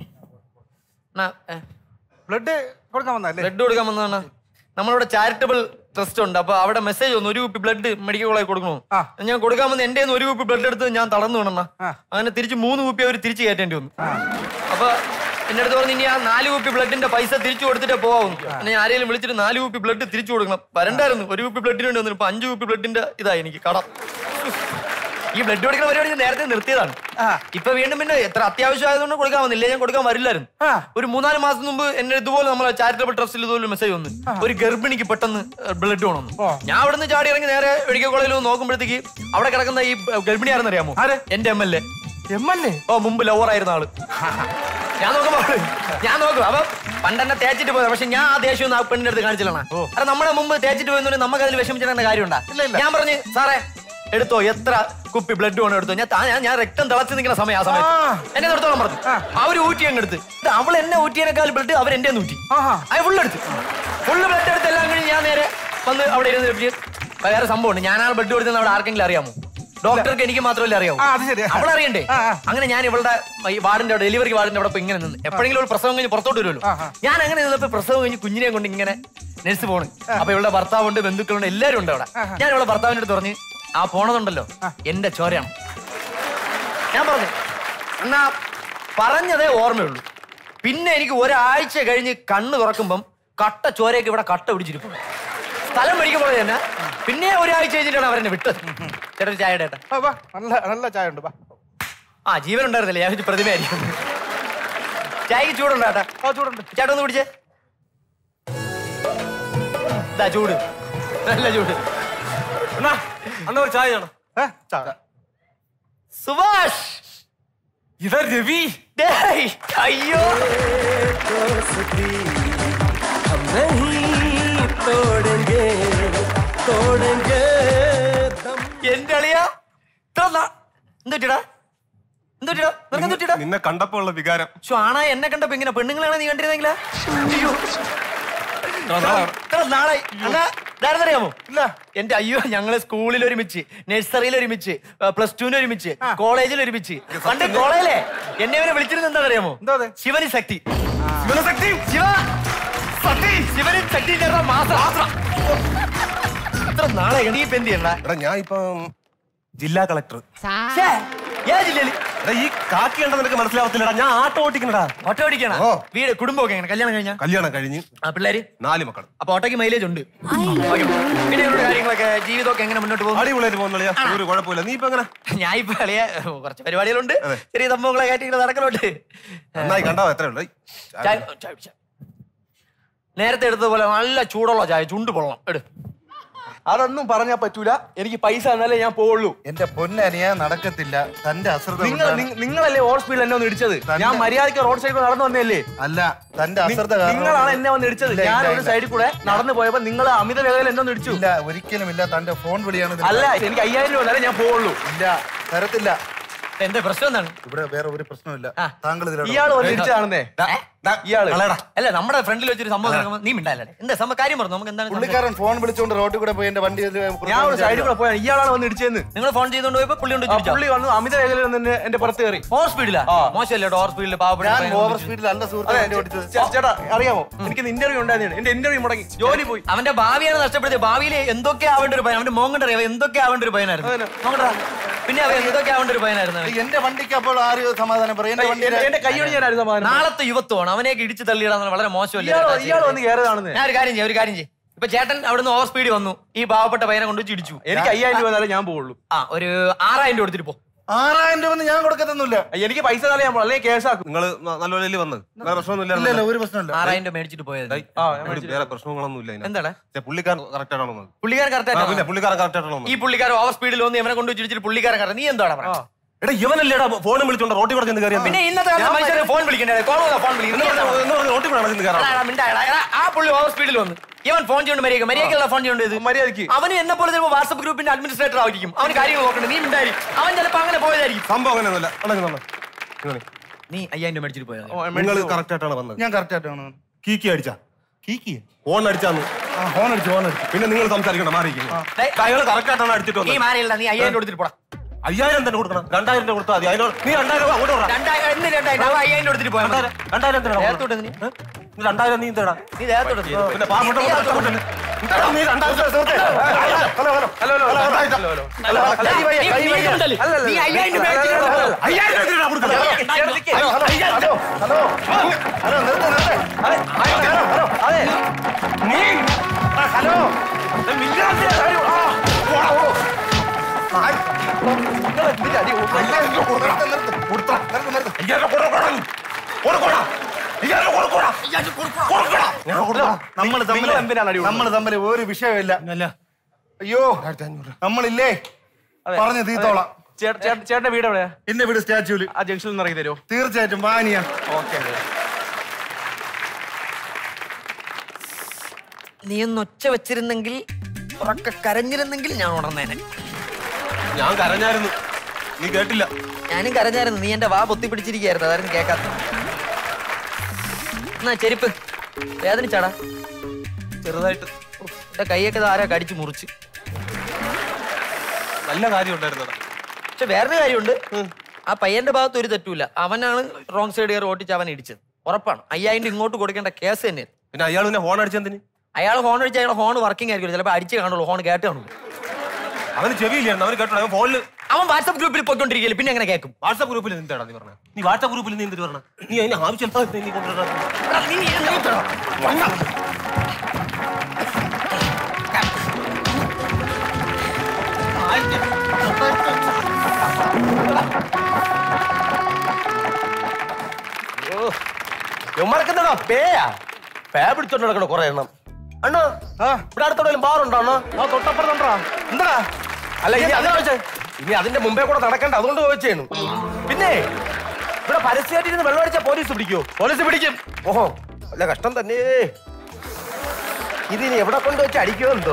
ബ്ലഡ് കൊടുക്കാൻ വന്നല്ലേ ബ്ലഡ് കൊടുക്കാൻ വന്നതാണ് നമ്മളിവിടെ ചാരിറ്റബിൾ ട്രസ്റ്റ് ഉണ്ട് അപ്പൊ അവിടെ മെസ്സേജ് വന്നു ഒരു കുപ്പി ബ്ലഡ് മെഡിക്കൽ കോളേജ് കൊടുക്കണോ ഞാൻ കൊടുക്കാൻ വന്ന് എന്റെ ഒരു കുപ്പി ബ്ലഡ് എടുത്ത് ഞാൻ തളർന്നു വീണ അങ്ങനെ തിരിച്ച് മൂന്ന് കുപ്പി അവർ തിരിച്ച് കയറ്റേണ്ടി വന്നു അപ്പൊ എന്റെ അടുത്ത് പറഞ്ഞു ഇനി ആ നാല് കുപ്പി ബ്ലഡിന്റെ പൈസ തിരിച്ചു കൊടുത്തിട്ടേ പോവാം പിന്നെ ഞാൻ ആരെങ്കിലും വിളിച്ചിട്ട് നാല് കുപ്പി ബ്ലഡ് തിരിച്ചു കൊടുക്കണം വരണ്ടായിരുന്നു ഒരു കുപ്പി ബ്ലഡിന് വേണ്ടി വന്നു ഇപ്പൊ അഞ്ച് കുപ്പി ബ്ലഡിന്റെ ഇതായി എനിക്ക് കടം ഈ ബ്ലഡ് കൊടുക്കുന്ന പരിപാടി ഞാൻ നേരത്തെ നിർത്തിയതാണ് ഇപ്പൊ വീണ്ടും പിന്നെ എത്ര അത്യാവശ്യം ആയതുകൊണ്ട് കൊടുക്കാൻ വന്നില്ല ഞാൻ കൊടുക്കാൻ വരില്ലായിരുന്നു ഒരു മൂന്നാല് മാസം മുമ്പ് എന്നെ ഇതുപോലെ നമ്മളെ ചാരിറ്റബിൾ ട്രസ്റ്റിൽ ഇതുപോലെ മെസ്സേജ് വന്നു ഒരു ഗർഭിണിക്ക് പെട്ടെന്ന് ബ്ലഡ് വേണമെന്ന് ഞാൻ അവിടെ നിന്ന് ചാടി ഇറങ്ങി നേരെ മെഡിക്കൽ കോളേജിൽ നോക്കുമ്പോഴത്തേക്ക് അവിടെ കിടക്കുന്ന ഈ ഗർഭിണി ആരെന്ന് അറിയാമോ എന്റെ M L A M L A ഓ മുമ്പ് ലവർ ആയിരുന്ന ആള് ഞാൻ നോക്കുമ്പോ അവള് ഞാൻ നോക്കും അപ്പൊ പണ്ടെന്നെ തേച്ചിട്ട് പോയത് പക്ഷെ ഞാൻ ആ ദേഷ്യം ഒന്നും ആ പെണ്ണിന്റെ അടുത്ത് കാണിച്ചില്ല കാരണം നമ്മുടെ മുമ്പ് തേച്ചിട്ട് പോയെന്നുണ്ടെങ്കിൽ നമുക്ക് അതിൽ വിഷമിച്ചിട്ട് കാര്യമുണ്ടാ ഞാൻ പറഞ്ഞു സാറേ എടുത്തോ എത്ര കുപ്പി ബ്ലഡ് വേണം എടുത്തോ ഞാൻ താ- ഞാൻ- ഞാൻ രക്തം തിളച്ച് നിൽക്കുന്ന സമയം ആ സമയത്ത് എന്നെ നിർത്തോളം പറഞ്ഞു അവര് ഊറ്റി അങ്ങ് എടുത്ത് ഇത് അവൾ എന്നെ ഊറ്റിയതിനേക്കാൾ ബ്ലഡ് അവർ എന്റെ ഊറ്റി അത് ഫുള്ള് എടുത്ത് ഫുള്ള് ബ്ലഡ് എടുത്ത് എല്ലാം കഴിഞ്ഞ് ഞാൻ നേരെ വന്ന് അവിടെ ഇരുന്ന് ഇരിപ്പിച്ച് വേറെ സംഭവമുണ്ട് ഞാൻ ആ ബ്ലഡ് കൊടുത്തെന്ന് അവിടെ ആർക്കെങ്കിലും അറിയാമോ ഡോക്ടർക്ക് എനിക്ക് മാത്രമല്ലേ അറിയാവൂ അവൾ അറിയണ്ടേ അങ്ങനെ ഞാൻ ഇവളുടെ ഈ വാർഡിന്റെ അവിടെ ഡെലിവറി വാർഡിന്റെ അവിടെ ഇപ്പൊ ഇങ്ങനെ നിന്ന് എപ്പോഴെങ്കിലും ഒരു പ്രസവം കഴിഞ്ഞ് പുറത്തോട്ട് വരുമല്ലോ ഞാൻ അങ്ങനെ നിന്നപ്പോ പ്രസവം കഴിഞ്ഞ് കുഞ്ഞിനെ കൊണ്ട് ഇങ്ങനെ നഴ്സ് പോണ് അപ്പൊ ഇവളുടെ ഭർത്താവുണ്ട് ബന്ധുക്കളുണ്ട് എല്ലാവരും ഉണ്ട് അവിടെ ഞാൻ ഇവളുടെ ഭർത്താവിന്റെ അടുത്ത് പറഞ്ഞ് ആ പോണതുണ്ടല്ലോ എന്റെ ചോരയാണ് ഞാൻ പറഞ്ഞു എന്നാ പറഞ്ഞതേ ഓർമ്മയുള്ളൂ പിന്നെ എനിക്ക് ഒരാഴ്ച കഴിഞ്ഞ് കണ്ണ് തുറക്കുമ്പം കട്ട ചോരയൊക്കെ ഇവിടെ കട്ട പിടിച്ചിരിക്കും സ്ഥലം മേടിക്കുമ്പോൾ തന്നെ പിന്നെ ഒരാഴ്ച കഴിഞ്ഞിട്ടാണ് അവരെന്നെ വിട്ടത് ചേട്ടാ ഒരു ചായ ചേട്ടാ ആ, വാ നല്ല നല്ല ചായ ഉണ്ട് വാ ആ ജീവൻ ഉണ്ടായിരുന്നില്ല ഞാൻ വിചാരിച്ചു പ്രതിമയായിരിക്കും ചായക്ക് ചൂടുണ്ടോ ചേട്ടാ ആ ചൂടുണ്ട് ചേട്ടാ ഒന്ന് പിടിച്ചേ ഇതാ ചൂട് നല്ല ചൂട് എന്നാ അന്ന് ഒരു ചായ ചെയ്യണം സുഭാഷ് ഇതാ രവി ഡേയ്, അയ്യോ എന്റെ അളിയ എന്തുട്ടിടാ എന്തുട്ടിടാ നിനക്ക് എന്തുട്ടിടാ നിന്നെ കണ്ടപ്പോ ഉള്ള വികാരം ശോ, ആണാ എന്നെ കണ്ടപ്പോ ഇങ്ങനെ പെണ്ണുങ്ങളാണ് നീ കണ്ടിരുന്നെങ്കിലാ അയ്യോ ഇത്ര നാളായി അണ്ണാ ഇതാരെന്നറിയാമോ ഇല്ല എന്റെ അയ്യോ ഞങ്ങള് സ്കൂളിൽ ഒരുമിച്ച് നഴ്സറിയിൽ ഒരുമിച്ച് പ്ലസ് ടുവിന് ഒരുമിച്ച് കോളേജിൽ ഒരുമിച്ച് പണ്ട് കോളേജിലെ എന്നെ ഇവരെ വിളിച്ചിരുന്നത് എന്താണെന്നറിയാമോ ശിവനി ശക്തി ശിവനശക്തി ശിവ ശക്തി ശിവനി ശക്തി ചേർന്ന മാസം ഇത്ര നാളെ നീ ഇപ്പൊ എന്ത് ചെയ്യണ്ട എടാ ഞാൻ ഇപ്പം ജില്ലാ കളക്ടർ ഏത് ജില്ലയിൽ ഈ കാക്കി കണ്ട നിനക്ക് മനസ്സിലാവത്തില്ലടാ ഞാൻ ആട്ടോ ഓട്ടിക്കണടാ ഓട്ടോ ഓടിക്കണ വീട് കുടുംബമൊക്കെ എങ്ങനെ കല്യാണം കഴിഞ്ഞ കല്യാണം കഴിഞ്ഞ് ആ പിള്ളേര് നാല് മക്കൾ അപ്പൊ ഓട്ടോയ്ക്ക് മൈലേജ് ഉണ്ട് ഓക്കേ. പിന്നെ ഇവരുടെ കാര്യങ്ങളൊക്കെ ജീവിതമൊക്കെ എങ്ങനെ മുന്നോട്ട് പോകും അടിപൊളിയായിട്ട് പോകുന്നില്ല ഒരു കുഴപ്പമില്ല നീ ഇപ്പൊ എങ്ങനെ ഞാൻ ഇപ്പൊ കളിയ കുറച്ച് പരിപാടികളുണ്ട് ചെറിയ സംഭവങ്ങളെ കാട്ടി ഇങ്ങനെ നടക്കലുണ്ട് നന്നായി കണ്ടോ എത്ര ഉണ്ട് ചായ ചായ കുടിച്ചോ. നേരത്തെ എടുത്തതുപോലെ നല്ല ചൂടുള്ള ചായ ചുണ്ട് പൊള്ളണം എടു അതൊന്നും പറഞ്ഞാ പറ്റൂല എനിക്ക് പൈസ തന്നാലേ ഞാൻ പോവുള്ളൂ എന്റെ പൊന്നനിയ നടക്കത്തില്ല തന്റെ അശ്രദ്ധ നിങ്ങൾ കൊണ്ടാണ് നിങ്ങ- നിങ്ങളല്ലേ ഓവർ സ്പീഡിൽ എന്നെ ഒന്ന് ഇടിച്ചത് ഞാൻ മര്യാദയ്ക്ക് റോഡ് സൈഡിൽ നടന്നു വന്നതല്ലേ അല്ല തന്റെ നി- അശ്രദ്ധ കാരണം നിങ്ങളാണ് എന്നെ വന്ന് ഇടിച്ചത് ഇല്ല, ഞാൻ ഇല്ല, ഒരു ഇല്ല. സൈഡിൽ കൂടെ നടന്നു പോയപ്പോ നിങ്ങൾ അമിത വേഗതയിൽ എന്നെ ഒന്ന് ഇടിച്ചു ഇല്ല ഒരിക്കലും ഇല്ല തന്റെ ഫോൺ വിളിയാണ് ഇതിന് അല്ല എനിക്ക് അയ്യായിരം രൂപ തരാൻ ഞാൻ പോവുള്ളൂ ഇല്ല തരത്തില്ല എന്താ പ്രശ്നം എന്താണ് ഇവിടെ വേറെ ഒരു പ്രശ്നമില്ല താങ്കൾ ഇതിലോട്ട് ഇയാള് വാ. വന്ന് ഇടിച്ചതാണെന്നേ ഇയാള് കളയടാ. അല്ല നമ്മുടെ ഫ്രണ്ടിൽ വെച്ചൊരു സംഭവം നടക്കുമ്പോ നീ മിണ്ടാല്ലേ എന്താ സംഭവം കാര്യം പറഞ്ഞു നമുക്ക് എന്താണ് പുള്ളിക്കാരൻ ഫോൺ വിളിച്ചുകൊണ്ട് റോഡിൽ കൂടെ പോയി എന്റെ വണ്ടി ഞാൻ ഒരു സൈഡിൽ കൂടെ പോയാണ് ഇയാളാണ് വന്ന് ഇടിച്ചതെന്ന് നിങ്ങൾ ഫോൺ ചെയ്തുകൊണ്ട് പോയപ്പോ പുള്ളി കൊണ്ട് പുള്ളി വന്നു അമിത വേഗതയിൽ നിന്ന് എന്റെ പുറത്ത് കയറി ഓവർ സ്പീഡിലാ മോശമല്ലേ ഓവർ സ്പീഡിൽ പാവപ്പെട്ട ഞാൻ പയ്യനെ ഓവർ വിളിച്ച്. സ്പീഡിൽ അല്ല സുഹൃത്തെ അതെ, വണ്ടി ഓടിച്ചത് ചേ- ചേട്ടാ അറിയാമോ എനിക്ക് ഇന്റർവ്യൂ ഉണ്ടായിരുന്നു എന്റെ ഇന്റർവ്യൂ മുടങ്ങി ജോലി പോയി അവന്റെ ഭാവിയാണ് നഷ്ടപ്പെടുത്തിയത് ഭാവിയിൽ എന്തൊക്കെ ആവേണ്ട ഒരു പയ്യൻ അവന്റെ മോങ്ങണ്ട അറിയാം എന്തൊക്കെ ആവേണ്ട ഒരു പയ്യനായിരുന്നു നോക്കടാ പിന്നെ അവൻ എന്തൊക്കെ ആവേണ്ട ഒരു പയ്യനായിരുന്നു അവൻ. എന്റെ വണ്ടിക്ക് അപ്പോൾ ആര് സമാധാനം പറയും എന്റെ വണ്ടി എന്റെ കൈയോട് ഞാനായിരുന്നു സമാധാനം നാളത്തെ യുവത്വമാണ് അവനെയൊക്കെ ഇടിച്ച് തള്ളിയിടാന്ന് വളരെ മോശമല്ലേ ഇയാള് ചേട്ടാ ഇയാള് ചെയ്തത്? വന്ന് കയറിയതാണെന്ന് ഞാൻ ഒരു കാര്യം ചെയ്യാം ഒരു കാര്യം ചെയ്യും ഇപ്പൊ ചേട്ടൻ അവിടുന്ന് ഓവർ സ്പീഡ് വന്നു ഈ പാവപ്പെട്ട പയ്യനെ കൊണ്ട് വെച്ച് ഇടിച്ചു എനിക്ക് അയ്യായിരം രൂപ തരാൻ ഞാൻ പോവുള്ളൂ ആ ഒരു ആറായിരം രൂപ എടുത്തിട്ട് പോ ആറായിരം രൂപ ഞാൻ കൊടുക്കത്തൊന്നുമില്ല എനിക്ക് പൈസ തരാൻ ഞാൻ അല്ലെങ്കിൽ കേസാക്കും നിങ്ങൾ നല്ല നിലയിൽ വന്ന് വേറെ പ്രശ്നമൊന്നുമില്ല ഇല്ല, ഇല്ല, ഒരു പ്രശ്നമില്ല. ആറായിരം രൂപ മേടിച്ചിട്ട് പോയത് ആ, ഞാൻ മേടിച്ചു. വേറെ പ്രശ്നങ്ങളൊന്നും ഇല്ല എന്താടാ പുള്ളിക്കാരൻ കറക്റ്റ് ആണോ വന്നത്? പുള്ളിക്കാരൻ ആ, പിന്നെ കറക്റ്റ് പുള്ളിക്കാരൻ കറക്റ്റ് ആണോ വന്നത്? ഈ പുള്ളിക്കാരൻ ഓവർ സ്പീഡിൽ വന്ന് ഇവനെ കൊണ്ട് വെച്ചിട്ട് പുള്ളിക്കാരൻ കറക്റ്റ് നീ എന്താണ് ആ. എടാ ഇവനല്ലേടാ ഫോൺ വിളിച്ചോണ്ട് റോട്ടിൽ കൂടെ ചെന്ന് കയറിയത് പിന്നെ ഇന്നത്തെ കാലത്ത് മനുഷ്യരെ ഫോൺ വിളിക്കണ്ടേ കോൾ ഫോൺ വിളിക്കുന്നത് റോട്ടിൽ കൂടെ ചെന്ന് കയറാം ആ പുള്ളി ഓവർ സ്പീഡിൽ വന്നു ഇവൻ ഫോൺ ചെയ്യണ്ട മര്യാദ മര്യാദക്കുള്ള ഫോൺ ചെയ്യേണ്ടത് മര്യാദക്ക് അവന് എന്നെ പോലെ ചിലപ്പോൾ വാട്സ്ആപ്പ് ഗ്രൂപ്പിന്റെ അഡ്മിനിസ്ട്രേറ്റർ ആയിരിക്കും അവന് കാര്യങ്ങൾ നോക്കണ്ട നീ ഉണ്ടായി അവൻ ചിലപ്പോൾ അങ്ങനെ പോയതായിരിക്കും സംഭവം അങ്ങനെയൊന്നുമില്ല അടങ്ങി തന്നെ ഇങ്ങനെ. നീ അയ്യായിരം രൂപ മേടിച്ചിട്ട് പോയത് നിങ്ങൾ കറക്റ്റ് ആയിട്ടാണ് വന്നത് ഞാൻ കറക്റ്റ് ആയിട്ടാണ് കീക്കി അടിച്ചാ കീക്കി ഫോൺ അടിച്ചാന്ന് ആ ഫോൺ അടിച്ചു ഫോൺ അടിച്ചു പിന്നെ നിങ്ങൾ സംസാരിക്കണം മാറിയിരിക്കുന്നു അയാൾ കറക്റ്റ് ആയിട്ടാണ് അടിച്ചിട്ട് നീ വന്നത് മാറിയില്ല നീ അയ്യായിരം രൂപ കൊടുത്തിട്ട് പോടാ അയ്യായിരം തന്നെ കൊടുക്കണം രണ്ടായിരം രൂപ കൊടുത്താൽ മതി അതിനോട് നീ രണ്ടായിരം രൂപ അങ്ങോട്ട് കൊടുക്കണം രണ്ടായിരം എന്ത് രണ്ടായിരം അവൻ അയ്യായിരം രൂപ കൊടുത്തിട്ട് പോയാൽ മതി. രണ്ടായിരം എന്തിനാ ദേഹത്തോട്ട് നീ നീ രണ്ടായിരം നീ തേടാ നീ ദേഹത്തോട്ട് നീ. പിന്നെ പാവപ്പെട്ട കഷ്ടപ്പെട്ടല്ലേ? എന്താടാ നീ രണ്ടായിരം രൂപ സുഹൃത്തേ? Hello hello hello hello hello hello hello hello അല്ല, കൈ വയ്യ, നീ- കൈ നീ വയ്യ. ഇതുണ്ടല്ലേ? അല്ല, അല്ല, നീ അയ്യായിരം രൂപ അല്ല, മേടിച്ചിട്ട് അല്ല, അല്ല, കൊടുക്കണം. അയ്യായിരം രൂപ എന്തിനാ കൊടുക്കുന്നത്? ഹലോ ഹലോ ഹലോ ഹലോ നിർത്ത് നിർത്ത് അതെ, ഹലോ, ഹലോ, അതെ. നീ ഹലോ ഇത് മിണ്ടാതെ കാര്യം. ആ, പോടാ, പോ. ആ, നിങ്ങൾ എന്തിനാ അടി കൊടുക്കുന്നത്? അയ്യായിരം രൂപ കൊടുക്കണം. കൊടുത്തോ. അയ്യായിരം രൂപ കൊടുക്കണം. കൊടുക്കോടാ. അയ്യായിരം രൂപ കൊടുക്കോടാ. കൊടുക്കോടാ. ഞാൻ കൊടുക്കാം. നമ്മൾ തമ്മിൽ നിങ്ങൾ എന്തിനാണ് അടി നമ്മൾ തമ്മിൽ ഒരു വിഷയമില്ല അയ്യോ നമ്മളില്ലേ പറഞ്ഞു തീത്തോളാം ചേട്ട- ചേട്ട- ചേട്ടന്റെ വീട് എവിടെയാ എന്റെ വീട് സ്റ്റാച്യൂല് ആ ജംഗ്ഷനിൽ നിന്ന് ഇറങ്ങി തരുമോ തീർച്ചയായിട്ടും വാനിയ ഓക്കെ നീ ഒന്ന് ഒച്ച വെച്ചിരുന്നെങ്കിൽ ഉറക്കെ കരഞ്ഞിരുന്നെങ്കിൽ ഞാൻ ഉണർന്നേനെ ഞാൻ കരഞ്ഞായിരുന്നു നീ കേട്ടില്ല ഞാനും കരഞ്ഞായിരുന്നു നീ എന്റെ വാ പൊത്തി പിടിച്ചിരിക്കായിരുന്നു അതായിരുന്നു കേക്കാത്ത എന്നാ ചെരുപ്പ് വേദനിച്ചാടാ ചെറുതായിട്ട് എന്റെ കൈയൊക്കെ ഇത് ആരാ കടിച്ചു മുറിച്ച് നല്ല കാര്യം ഉണ്ടായിരുന്നടാ പക്ഷെ വേറൊരു കാര്യമുണ്ട് ആ പയ്യന്റെ ഭാഗത്ത് ഒരു തെറ്റുമില്ല അവനാണ് റോങ് സൈഡ് കയറി ഓട്ടിച്ച് അവൻ ഇടിച്ചത് ഉറപ്പാണ് അയ്യായിരം രൂപ ഇങ്ങോട്ട് കൊടുക്കേണ്ട കേസ് തന്നെ പിന്നെ അയാൾ പിന്നെ ഹോൺ അടിച്ചെന്തിന് അയാൾ ഹോൺ അടിച്ച് അയാൾ ഹോൺ വർക്കിംഗ് ആയിരിക്കും ചിലപ്പോൾ അടിച്ച് കാണുള്ളൂ ഹോൺ കേട്ട് കാണുള്ളൂ അവന് ചെവിയില്ലായിരുന്നു അവന് കേട്ടോ അവൻ ഫോണിൽ അവൻ വാട്സ്ആപ്പ് ഗ്രൂപ്പിൽ പോയിക്കൊണ്ടിരിക്കില്ല പിന്നെ എങ്ങനെ കേൾക്കും വാട്സാപ്പ് ഗ്രൂപ്പിൽ നിന്താടാ നീ പറഞ്ഞ നീ വാട്സാപ്പ് ഗ്രൂപ്പിൽ നീ എന്തിട്ട് പറഞ്ഞ നീ അതിന് ആവശ്യമില്ലാത്ത നീ കൊണ്ടുവരാ യവന്മാർക്കെന്താടാ പേയാ പേ പിടിച്ചോണ്ട് നടക്കണ കൊറേ എണ്ണം അണ്ണാ ഇവിടെ അടുത്തോടെ ബാറുണ്ടോ അണ്ണാ ആ തൊട്ടപ്പുറത്തുണ്ടാ എന്താ അല്ല ഇനി അതിനാ ചോദിച്ചേ ഇനി അതിന്റെ മുമ്പേ കൂടെ നടക്കണ്ട അതുകൊണ്ട് ചോദിച്ചേನು പിന്നെ ഇവിടെ പരസ്യമായിട്ട് ഇരുന്ന് വെള്ളം അടിച്ചാ പോലീസ് പിടിക്കോ പോലീസ് പിടിക്കും ഓഹോ അല്ല കഷ്ടം തന്നെ ഇതിനി എവിടെ കൊണ്ട് വെച്ച് അടിക്കോ എന്തോ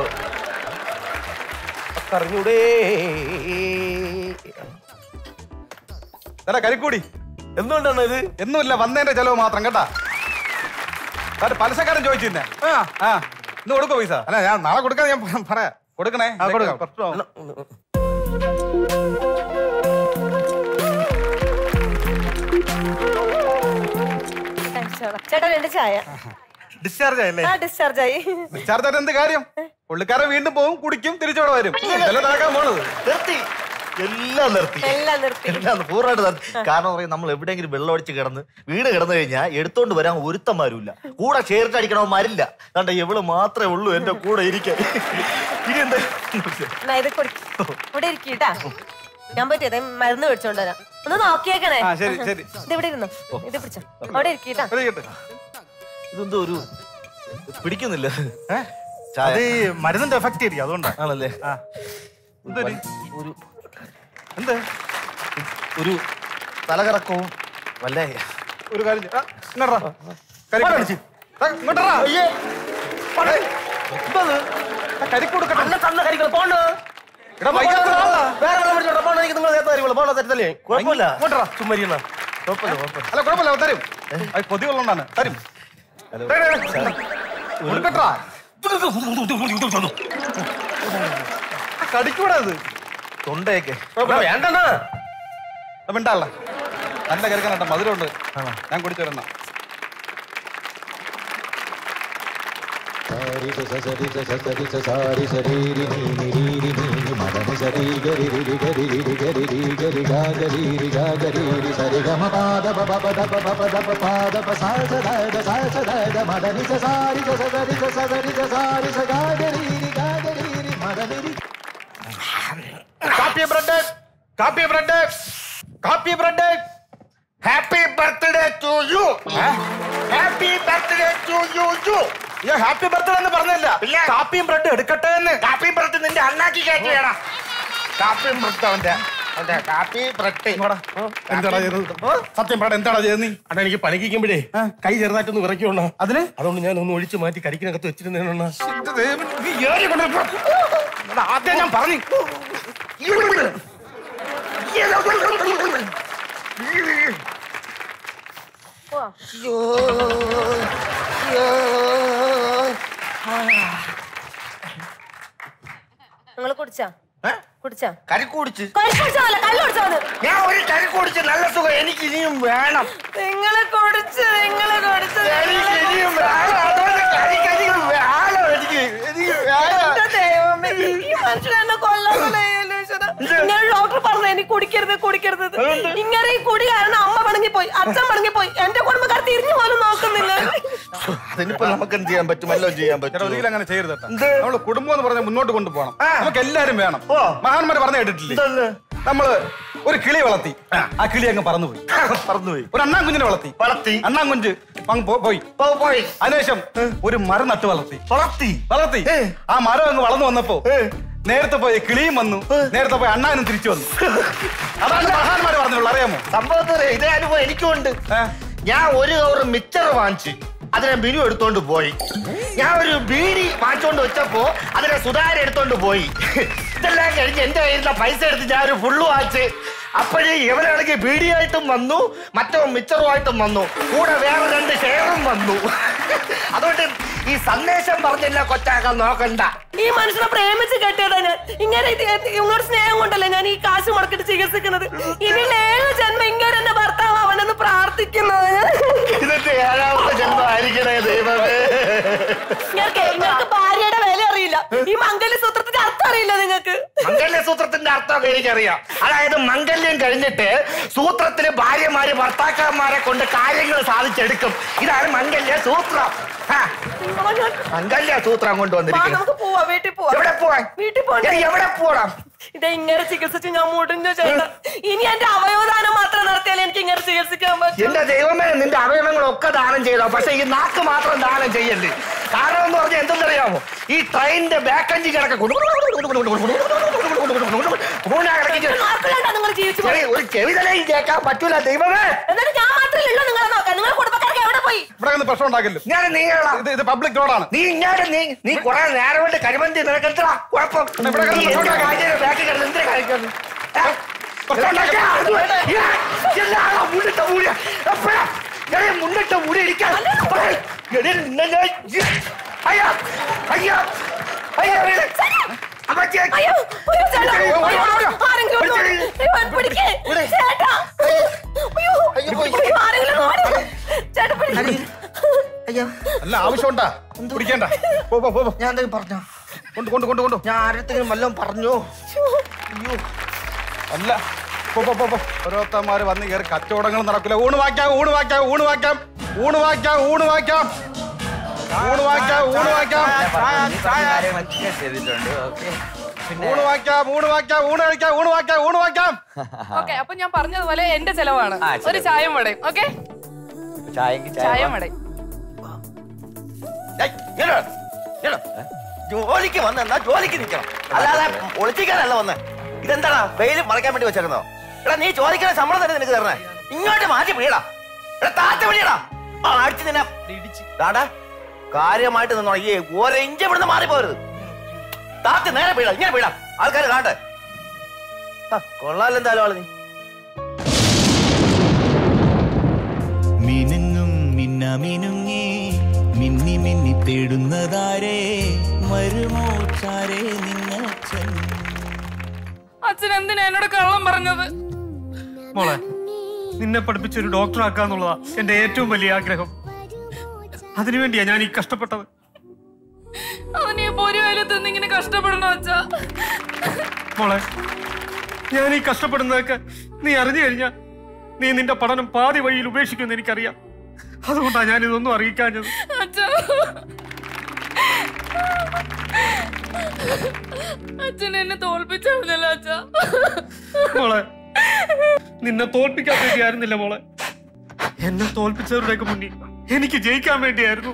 അറിഞ്ഞൂടേ എടാ കരിക്കൂടി എന്തുകൊണ്ടാണ് ഇത് എന്നുമില്ല വന്നതിന്റെ ചെലവ് മാത്രം കേട്ടാ കാര്യം പലിശക്കാരൻ ചോദിച്ചിരുന്നേ ആ ഇന്ന് കൊടുക്കോ പൈസ അല്ല ഞാൻ നാളെ കൊടുക്കാൻ ഞാൻ പ- പറയാം കൊടുക്കണേ ആ, കൊടുക്കാം. പ്രശ്നമാവും. ചേട്ടാ രണ്ട് ചായ ഡിസ്ചാർജ് ആയല്ലേ ആ ഡിസ്ചാർജ് ആയി ഡിസ്ചാർജ് ആയിട്ട് എന്ത് കാര്യം പുള്ളിക്കാരൻ വീണ്ടും പോകും കുടിക്കും തിരിച്ചോടെ വരും ഇതെല്ലാം നടക്കാൻ പോണത് നിർത്തി എല്ലാം നിർത്തി എല്ലാം നിർത്തി എല്ലാം പൂർണ്ണമായിട്ട് നിർത്തി കാരണം പറയും നമ്മൾ എവിടെയെങ്കിലും വെള്ളം അടിച്ച് കിടന്ന് വീട് കിടന്നു കഴിഞ്ഞാൽ എടുത്തോണ്ട് വരാൻ ഒരുത്തന്മാരുമില്ല കൂടെ ഷെയറിട്ട് അടിക്കണവന്മാരില്ല കണ്ട എവള് മാത്രമേ ഉള്ളൂ എന്റെ കൂടെ ഇരിക്കാൻ ഇനി എന്താ എന്നാ ഇത് കുടി ഇവിടെ ഇരിക്കട്ടാ ഞാൻ പറ്റിയത് മരുന്ന് മേടിച്ചോണ്ട് വരാം ഒന്ന് നോക്കിയേക്കണേ ആ, ശരി, ശരി. ഇത് ഇവിടെ ഇരുന്നു ഇത് പിടിച്ചോ അവിടെ ഇരിക്കട്ടാ ഇതെന്തോ ഒരു പിടിക്കുന്നില്ല അത് ഈ മരുന്നിന്റെ എഫക്ട് ആയിരിക്കും അതുകൊണ്ടാണ് ആണല്ലേ എന്തൊരു ഒരു എന്ത് ഒരു തലകറക്കവും വല്ലേ ഒരു കാര്യം ചെയ്യ്. ആ, ഇങ്ങോട്ടാ. കരിക്ക് അടിച്ച്. ആ, ഇങ്ങോട്ടാ. ഏയ്, ആ, കരിക്ക് കൊടുക്കട്ടെ. തന്ന കരികൾ പോണ് എടാ, വയ്യാത്ത ആളാ. വേറെ വെള്ളം പിടിച്ചോട്ടെ പോണ എനിക്ക് നിങ്ങൾ നേരത്തെ തരുള്ളൂ പോണ തെറ്റല്ലേ കുഴപ്പമില്ല. ഇങ്ങോട്ടാ ചുമ്മാ ഇരിക്കണ കുഴപ്പമില്ല കുഴപ്പമില്ല അല്ല കുഴപ്പമില്ല അവൻ തരും അത് കൊതി കൊള്ളണ്ടാണ് തരും കൊടുക്കട്ടാ കടിക്കൂടാ അത് തൊണ്ടയൊക്കെ വേണ്ടെന്നാ മിണ്ടാള നല്ല കരുക്കാനട്ട മധുരമുണ്ട് ഞാൻ കുടിച്ചു വരണ കാപ്പി ബ്രെഡ് കാപ്പി ബ്രെഡ് കാപ്പി bread happy birthday to you happy birthday to you you അയ്യോ ഹാപ്പി ബർത്ത്ഡേ എന്ന് പറഞ്ഞില്ല കാപ്പിയും ബ്രെഡ് എടുക്കട്ടെ എന്ന് കാപ്പി ബ്രെഡ് നിന്റെ അണ്ണാക്കി കയറ്റിയാണ് കാപ്പി ബ്രെഡ് അവന്റെ അവന്റെ കാപ്പി ബ്രെഡ് എന്താടാ ചെയ്തത് സത്യം പറയടാ എന്താടാ ചെയ്തത് നീ അണ്ണാ എനിക്ക് പണിക്കുമ്പോഴേ കൈ ചെറുതായിട്ടൊന്ന് വിറയ്ക്കുണ്ണ അതിന് അതുകൊണ്ട് ഞാൻ ഒന്ന് ഒഴിച്ച് മാറ്റി കരിക്കിനകത്ത് വെച്ചിരുന്നേണ്ണ നീ ഏറി കൊണ്ട് പോ. എടാ, ആദ്യം ഞാൻ പറഞ്ഞു നിങ്ങൾ കുടിച്ചാ കുടിച്ചാ കരിക്ക് കുടിച്ച് കരിക്ക് കുടിച്ചതല്ല കല്ല് കുടിച്ചത് ഞാൻ ഒരു കരിക്ക് കുടിച്ച് നല്ല സുഖം എനിക്ക് ഇനിയും വേണം നിങ്ങള് കുടിച്ച് നിങ്ങള് കുടിച്ച് എനിക്ക് ഇനിയും വേണം അതുകൊണ്ട് കരിക്ക് എനിക്ക് വേണം എനിക്ക് എനിക്ക് വേണം എന്റെ ദൈവമേ, ഈ മനുഷ്യൻ എന്നെ കൊല്ലാൻ ഇങ്ങനെ ഡോക്ടർ പറഞ്ഞു എനിക്ക് കുടിക്കരുത് കുടിക്കരുത് എന്ന്. ഇങ്ങനെ ഈ കുടി കാരണം അമ്മ പണങ്ങി പോയി അച്ഛൻ പണങ്ങി പോയി എന്റെ കുടുംബക്കാർ തിരിഞ്ഞു പോലും നോക്കുന്നില്ല അതിനിപ്പോ നമുക്ക് എന്ത് ചെയ്യാൻ പറ്റും എല്ലാം ചെയ്യാൻ ചേട്ടാ പറ്റും ഒരിക്കലും അങ്ങനെ ചെയ്യരുത് കേട്ടോ. നമ്മള് കുടുംബം എന്ന് പറഞ്ഞാൽ മുന്നോട്ട് കൊണ്ടുപോകണം നമുക്ക് എല്ലാരും വേണം മഹാന്മാര് പറഞ്ഞു കേട്ടിട്ടില്ലേ നമ്മള് ഒരു കിളി വളർത്തി ആ കിളി അങ്ങ് പറന്നുപോയി പറന്നുപോയി ഒരു അണ്ണാൻ കുഞ്ഞിനെ വളർത്തി വളർത്തി അണ്ണാൻ കുഞ്ച് അങ്ങ് പോ- പോയി പോയി അതിനുശേഷം ഒരു മരം നട്ട് വളർത്തി വളർത്തി വളർത്തി ആ മരം അങ്ങ് വളർന്നു വന്നപ്പോ നേരത്തെ പോയി കിളിയും വന്നു നേരത്തെ പോയി അണ്ണാനും തിരിച്ചു വന്നു അതാണ് മഹാന്മാര് പറഞ്ഞുള്ളൂ അറിയാമോ സംഭവത്തിൽ ഇതേ അനുഭവം എനിക്കുണ്ട് ഞാൻ ഒരു കവർ മിച്ചർ വാങ്ങിച്ച് അതിനെ ബിനു എടുത്തോണ്ട് പോയി ഞാൻ ഒരു ബീഡി വാങ്ങിച്ചോണ്ട് വെച്ചപ്പോ അതിനെ സുധാര എടുത്തോണ്ട് പോയി ഇതെല്ലാം കഴിഞ്ഞ് എന്റെ കയ്യിൽ പൈസ എടുത്ത് ഞാൻ ഒരു ഫുള്ള് വാങ്ങിച്ച് അപ്പോഴേ ഇവരാണെങ്കിൽ ബീഡിയായിട്ടും വന്നു മറ്റോ മിച്ചറുമായിട്ടും വന്നു കൂടെ വേറെ രണ്ട് ഷെയറും വന്നു അതുകൊണ്ട് ഈ സന്ദേശം പറഞ്ഞില്ല കൊച്ചാക്കാൻ നോക്കണ്ട ഈ മനുഷ്യനെ പ്രേമിച്ച് കെട്ടിയതാ ഞാൻ ഇങ്ങനെ ഇത് ഇങ്ങോട്ട് സ്നേഹം കൊണ്ടല്ലേ ഞാൻ ഈ കാശ് മുടക്കിട്ട് ചികിത്സിക്കുന്നത് ഇനി ഏഴ് ജന്മം ഇങ്ങനെ എന്റെ ഭർത്താവ് അവനെന്ന് പ്രാർത്ഥിക്കുന്നത് ഇതിന്റെ ഏഴാമത്തെ ജന്മമായിരിക്കണേ ദൈവമേ നിങ്ങൾക്ക് നിങ്ങൾക്ക് ഭാര്യയുടെ വില അറിയില്ല ഈ മംഗല്യ സൂത്രത്തിന്റെ അർത്ഥം അറിയില്ല നിങ്ങൾക്ക് മംഗല്യ സൂത്രത്തിന്റെ അർത്ഥമൊക്കെ എനിക്കറിയാം അതായത് മംഗല്യം കഴിഞ്ഞിട്ട് സൂത്രത്തില് ഭാര്യമാര് ഭർത്താക്കന്മാരെ കൊണ്ട് കാര്യങ്ങൾ സാധിച്ചെടുക്കും ഇതാണ് മംഗല്യ സൂത്രം ആ, മംഗല്യ സൂത്രം വാ, കൊണ്ടുവന്നിരിക്കുന്നത് നമുക്ക് പോവാ വീട്ടിൽ പോവാ എവിടെ പോവാൻ? വീട്ടിൽ പോകണ്ട എടി, എവിടെ പോണം ഇത് ഇങ്ങനെ ചികിത്സിച്ച് ഞാൻ മുടിഞ്ഞു ചേട്ടാ ഇനി എന്റെ അവയവദാനം മാത്രം നടത്തിയാലേ എനിക്ക് ഇങ്ങനെ ചികിത്സിക്കാൻ പറ്റും എന്റെ ദൈവമേ നിന്റെ അവയവങ്ങളൊക്കെ ദാനം ചെയ്തോ പക്ഷെ ഈ നാക്ക് മാത്രം ദാനം ചെയ്യല്ലേ കാരണം എന്ന് പറഞ്ഞാൽ എന്തെന്നറിയാമോ ഈ ട്രെയിനിന്റെ ബാക്ക് അഞ്ചി കിടക്ക നിങ്ങൾ ജീവിച്ചു പോയി. ഒരു ചെവിതലയും കേൾക്കാൻ പറ്റൂല ദൈവമേ എന്നിട്ട് ഞാൻ മാത്രമേ ഉള്ളൂ നിങ്ങളെ നോക്കാൻ നിങ്ങളുടെ കുടുംബക്കാർക്ക് എവിടെ പോയി ഇവിടെ ഒന്ന് പ്രശ്നം ഉണ്ടാക്കില്ല ഞാൻ നീങ്ങണം ഇത് ഇത് പബ്ലിക് റോഡാണ് നീ ഇങ്ങോട്ട് നീ നീ കുറെ നേരം കൊണ്ട് കരിമന്തി നിനക്കെത്ര കുഴപ്പം ഇവിടെ കിടന്ന് നീ എന്തിനാ പ്രശ്നം കാര്യം ബാക്കി കിടന്ന് എന്തിനാ കാണിക്കുന്നു ഏ? പ്രശ്നം ഉണ്ടാക്കാൻ അത് വേണ്ട. ഏ, എല്ലാണോ മുണ്ടിട്ട മൂടി എപ്പോഴാ എടേ മുണ്ടിട്ട മൂടി ഇരിക്കാൻ എടേ നിന്നെ ഞാൻ ഈ- അയ്യോ അയ്യോ അയ്യോ വീട്. അമ്മച്ചി. അയ്യോ, അയ്യോ, ചേട്ടാ. അയ്യോ, അയ്യോ, ഓടി, ഓടി, ഓടി. ആരെങ്കിലും ഒന്ന് പിടിച്ച് ഓടി. അയ്യോ, പിടിക്ക്. ചേട്ടാ. അയ്യോ, അയ്യോ, ആരെങ്കിലും ഒന്ന് ഓടി. ചേട്ടാ, പിടിക്ക്. അയ്യോ അല്ല ആവശ്യമുണ്ടാ പിടിക്കണ്ട പോ പോ പോ പോ. ഞാൻ എന്തെങ്കിലും പറഞ്ഞോ കൊണ്ട് കൊണ്ട് കൊണ്ട് കൊണ്ട് ഞാൻ ആരത്തെങ്കിലും വല്ലതും പറഞ്ഞോ അയ്യോ അല്ല പോ പോ പോ പോ ഓരോരുത്തന്മാര് വന്ന് കയറി കച്ചവടങ്ങൾ നടക്കില്ല ഊണ് വാക്കാം ഊണ് വാക്കാം ഊണ് വാക്കാം ഊണ് വാക്കാം ഊണ് വാക്കാം ഊണ് വാക്കാം ഊണ് വാക്കാം ചെയ്തിട്ടുണ്ട് ഓക്കെ ഊണ് വാക്കാം ഊണ് വാക്കാം ഊണ് കഴിക്കാം ഊണ് വാക്കാം ഊണ് വാക്കാം ഓക്കെ അപ്പൊ ഞാൻ പറഞ്ഞതുപോലെ എന്റെ ചെലവാണ് ആ, ഒരു ചായയും വടയും ഓക്കെ ചായക്ക് ചായയും വടയും ഏയ്, ഇങ്ങട് വാ, ഇങ്ങട് വാ. ജോലിക്ക് വന്നെന്നാ ജോലിക്ക് നിൽക്കണം അല്ലാതെ ഒളിച്ചിക്കാനല്ല വന്ന് ഇതെന്താടാ വെയിൽ മറയ്ക്കാൻ വേണ്ടി വെച്ചേക്കുന്നോ എടാ നീ ചോദിക്കുന്ന ശമ്പളം തന്നെ നിനക്ക് തരണേ ഇങ്ങോട്ട് മാറ്റി പിടിയടാ എടാ താത്ത പിടിയടാ ആ അടിച്ച് നിന്നെ ദാടാ കാര്യമായിട്ട് നിന്നോ ഈ ഒരു ഇഞ്ച് ഇവിടുന്ന് മാറിപ്പോരുത് താത്തി നേരെ വീടാ ഇങ്ങനെ വീടാ ആൾക്കാർ കാണട്ടെ കൊള്ളാലോ എന്തായാലും ആള് നീ മിനുങ്ങും മിന്ന മിനുങ്ങി മിന്നി മിന്നി തേടുന്നതാരേ മരുമോ ചാരേ നിന്നച്ഛൻ അച്ഛൻ എന്തിനാ എന്നോട് കള്ളം പറഞ്ഞത് മോളെ നിന്നെ പഠിപ്പിച്ച ഒരു ഡോക്ടർ ആക്കാന്നുള്ളതാ എന്റെ ഏറ്റവും വലിയ ആഗ്രഹം അതിനുവേണ്ടിയാ ഞാൻ ഈ കഷ്ടപ്പെട്ടത് അവന് ഈ പൊരി വെയിലത്ത് നിന്ന് ഇങ്ങനെ കഷ്ടപ്പെടണോ അച്ഛാ മോളെ ഞാൻ ഈ കഷ്ടപ്പെടുന്നതൊക്കെ നീ അറിഞ്ഞു കഴിഞ്ഞാ നീ നിന്റെ പഠനം പാതി വഴിയിൽ ഉപേക്ഷിക്കുമെന്ന് എനിക്കറിയാം അതുകൊണ്ടാ ഞാൻ ഇതൊന്നും അറിയിക്കാഞ്ഞത് അച്ഛാ അച്ഛൻ എന്നെ തോൽപ്പിച്ചറിഞ്ഞല്ലോ അച്ഛാ മോളെ നിന്നെ തോൽപ്പിക്കാൻ വേണ്ടിയായിരുന്നില്ല മോളെ എന്നെ തോൽപ്പിച്ചവരുടെയൊക്കെ മുന്നിൽ എനിക്ക് ജയിക്കാൻ വേണ്ടിയായിരുന്നു